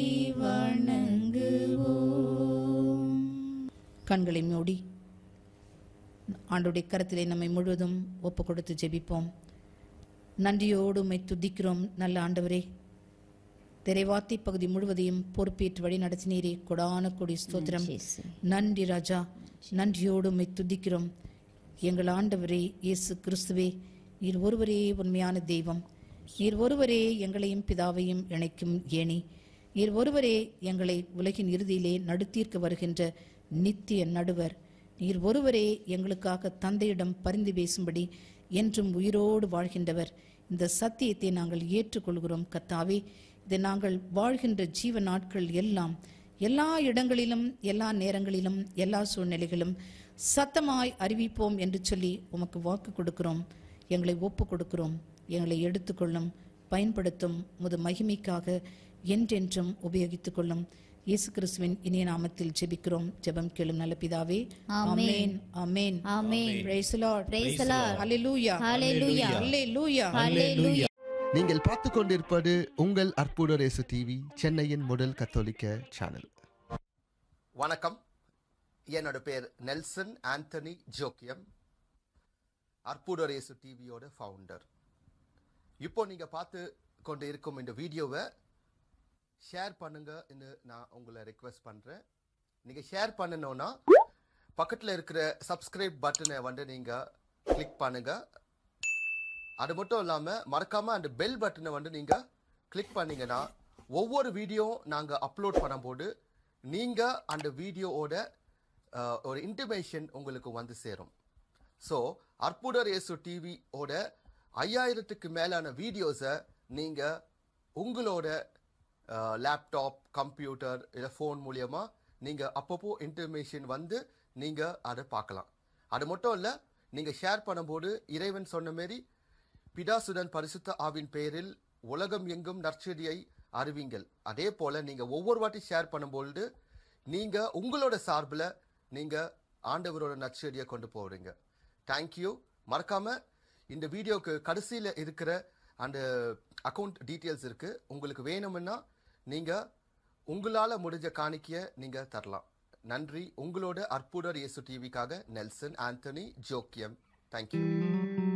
வணங்குவோம் கண்களை மூடி ஆண்டுடைய கரத்திலே நம்மை முழுவதும் ஒப்பு கொடுத்து ஜெபிப்போம் நன்றியோடு உம்மை துதிக்கிறோம் நல்ல ஆண்டவரே திரைவாத்தி பகுதி முழுவதையும் பொறுப்பேற்று வழி நடத்தினீரே கொடான கொடி ஸ்தோத்திரம் நன்றி ராஜா நன்றியோடு உம்மை துதிக்கிறோம் எங்கள் ஆண்டவரே இயேசு கிறிஸ்துவே நீர் ஒருவரே உண்மையான தெய்வம் நீர் ஒருவரே எங்களையும் பிதாவையும் இணைக்கும் ஏணி நீர் ஒருவரே எங்களை உலகின் இறுதியிலே நடுத்தீர்க்க வருகின்ற நித்திய நடுவர் நீர் ஒருவரே எங்களுக்காக தந்தையிடம் பரிந்து பேசும்படி என்றும் உயிரோடு வாழ்கின்றவர் இந்த சத்தியத்தை நாங்கள் ஏற்றுக்கொள்கிறோம் கத்தாவே இதை நாங்கள் வாழ்கின்ற ஜீவ நாட்கள் எல்லாம் எல்லா இடங்களிலும் எல்லா நேரங்களிலும் எல்லா சூழ்நிலைகளும் சத்தமாய் அறிவிப்போம் என்று சொல்லி உமக்கு வாக்கு கொடுக்கிறோம் எங்களை ஒப்பு கொடுக்கிறோம் எங்களை எடுத்துக்கொள்ளும் பயன்படுத்தும் முது மகிமைக்காக என்றென்றும் உபயோகித்துக் கொள்ளும் இயேசு கிறிஸ்துவின் இனிய நாமத்தில் ஜெபிக்கிறோம் ஜெபம் கேளும் நல்ல பிதாவே ஆமென் ஆமென் ஆமென் Praise the Lord. Praise the Lord. Hallelujah. Hallelujah. Hallelujah. ஹalleluya நீங்கள் பார்த்து கொண்டிருப்பது உங்கள் அற்புத ரேசு டிவி சென்னையின் முதல் கத்தோலிக்க சேனல் வணக்கம் என்னோட பேர் நெல்சன் ஆண்டனி ஜோக்கியம் அற்புதரேசு டிவியோட ஃபவுண்டர் இப்போ நீங்க பார்த்து கொண்டு இருக்கும் இந்த வீடியோவை ஷேர் பண்ணுங்கன்னு நான் உங்களை ரெக்வெஸ்ட் பண்றேன் நீங்க ஷேர் பண்ணணும்னா பக்கத்துல இருக்கிற சப்ஸ்கிரைப் பட்டனை வந்து நீங்க கிளிக் பண்ணுங்க அது மட்டும் இல்லாம மறக்காம அந்த பெல் பட்டனை வந்து நீங்க கிளிக் பண்ணீங்கன்னா ஒவ்வொரு வீடியோ நாங்க அப்லோட் பண்ணும்போது நீங்க அந்த வீடியோவோட அஹ், ஒரு இன்டிமேஷன் உங்களுக்கு வந்து சேரும் ஸோ அற்புதர் இயேசு டிவியோட ஐயாயிரத்துக்கு மேலான வீடியோஸை நீங்க உங்களோட லேப்டாப் கம்ப்யூட்டர் இல்லை ஃபோன் மூலியமா நீங்க அப்பப்போ இன்ஃபர்மேஷன் வந்து நீங்க அதை பார்க்கலாம் அது மட்டும் இல்ல நீங்க ஷேர் பண்ணும்போது இறைவன் சொன்ன மாரி பிதாசுடன் பரிசுத்த ஆவின் பெயரில் உலகம் எங்கும் நற்செடியை அறிவிங்கள் அதே போல நீங்க ஒவ்வொரு வாட்டி ஷேர் பண்ணும்பொழுது நீங்க உங்களோட சார்பில் நீங்க ஆண்டவரோட நற்செடியை கொண்டு போறீங்க தேங்க்யூ மறக்காம இந்த வீடியோக்கு கடைசியில் இருக்கிற அந்த அக்கவுண்ட் டீட்டெயில்ஸ் இருக்கு உங்களுக்கு வேணும்னா நீங்க உங்களால முடிஞ்ச காணிக்கைய நீங்க தரலாம் நன்றி உங்களோட அற்புதர் இயேசு டிவிக்காக நெல்சன் ஆண்டனி ஜோக்கியம் தேங்க்யூ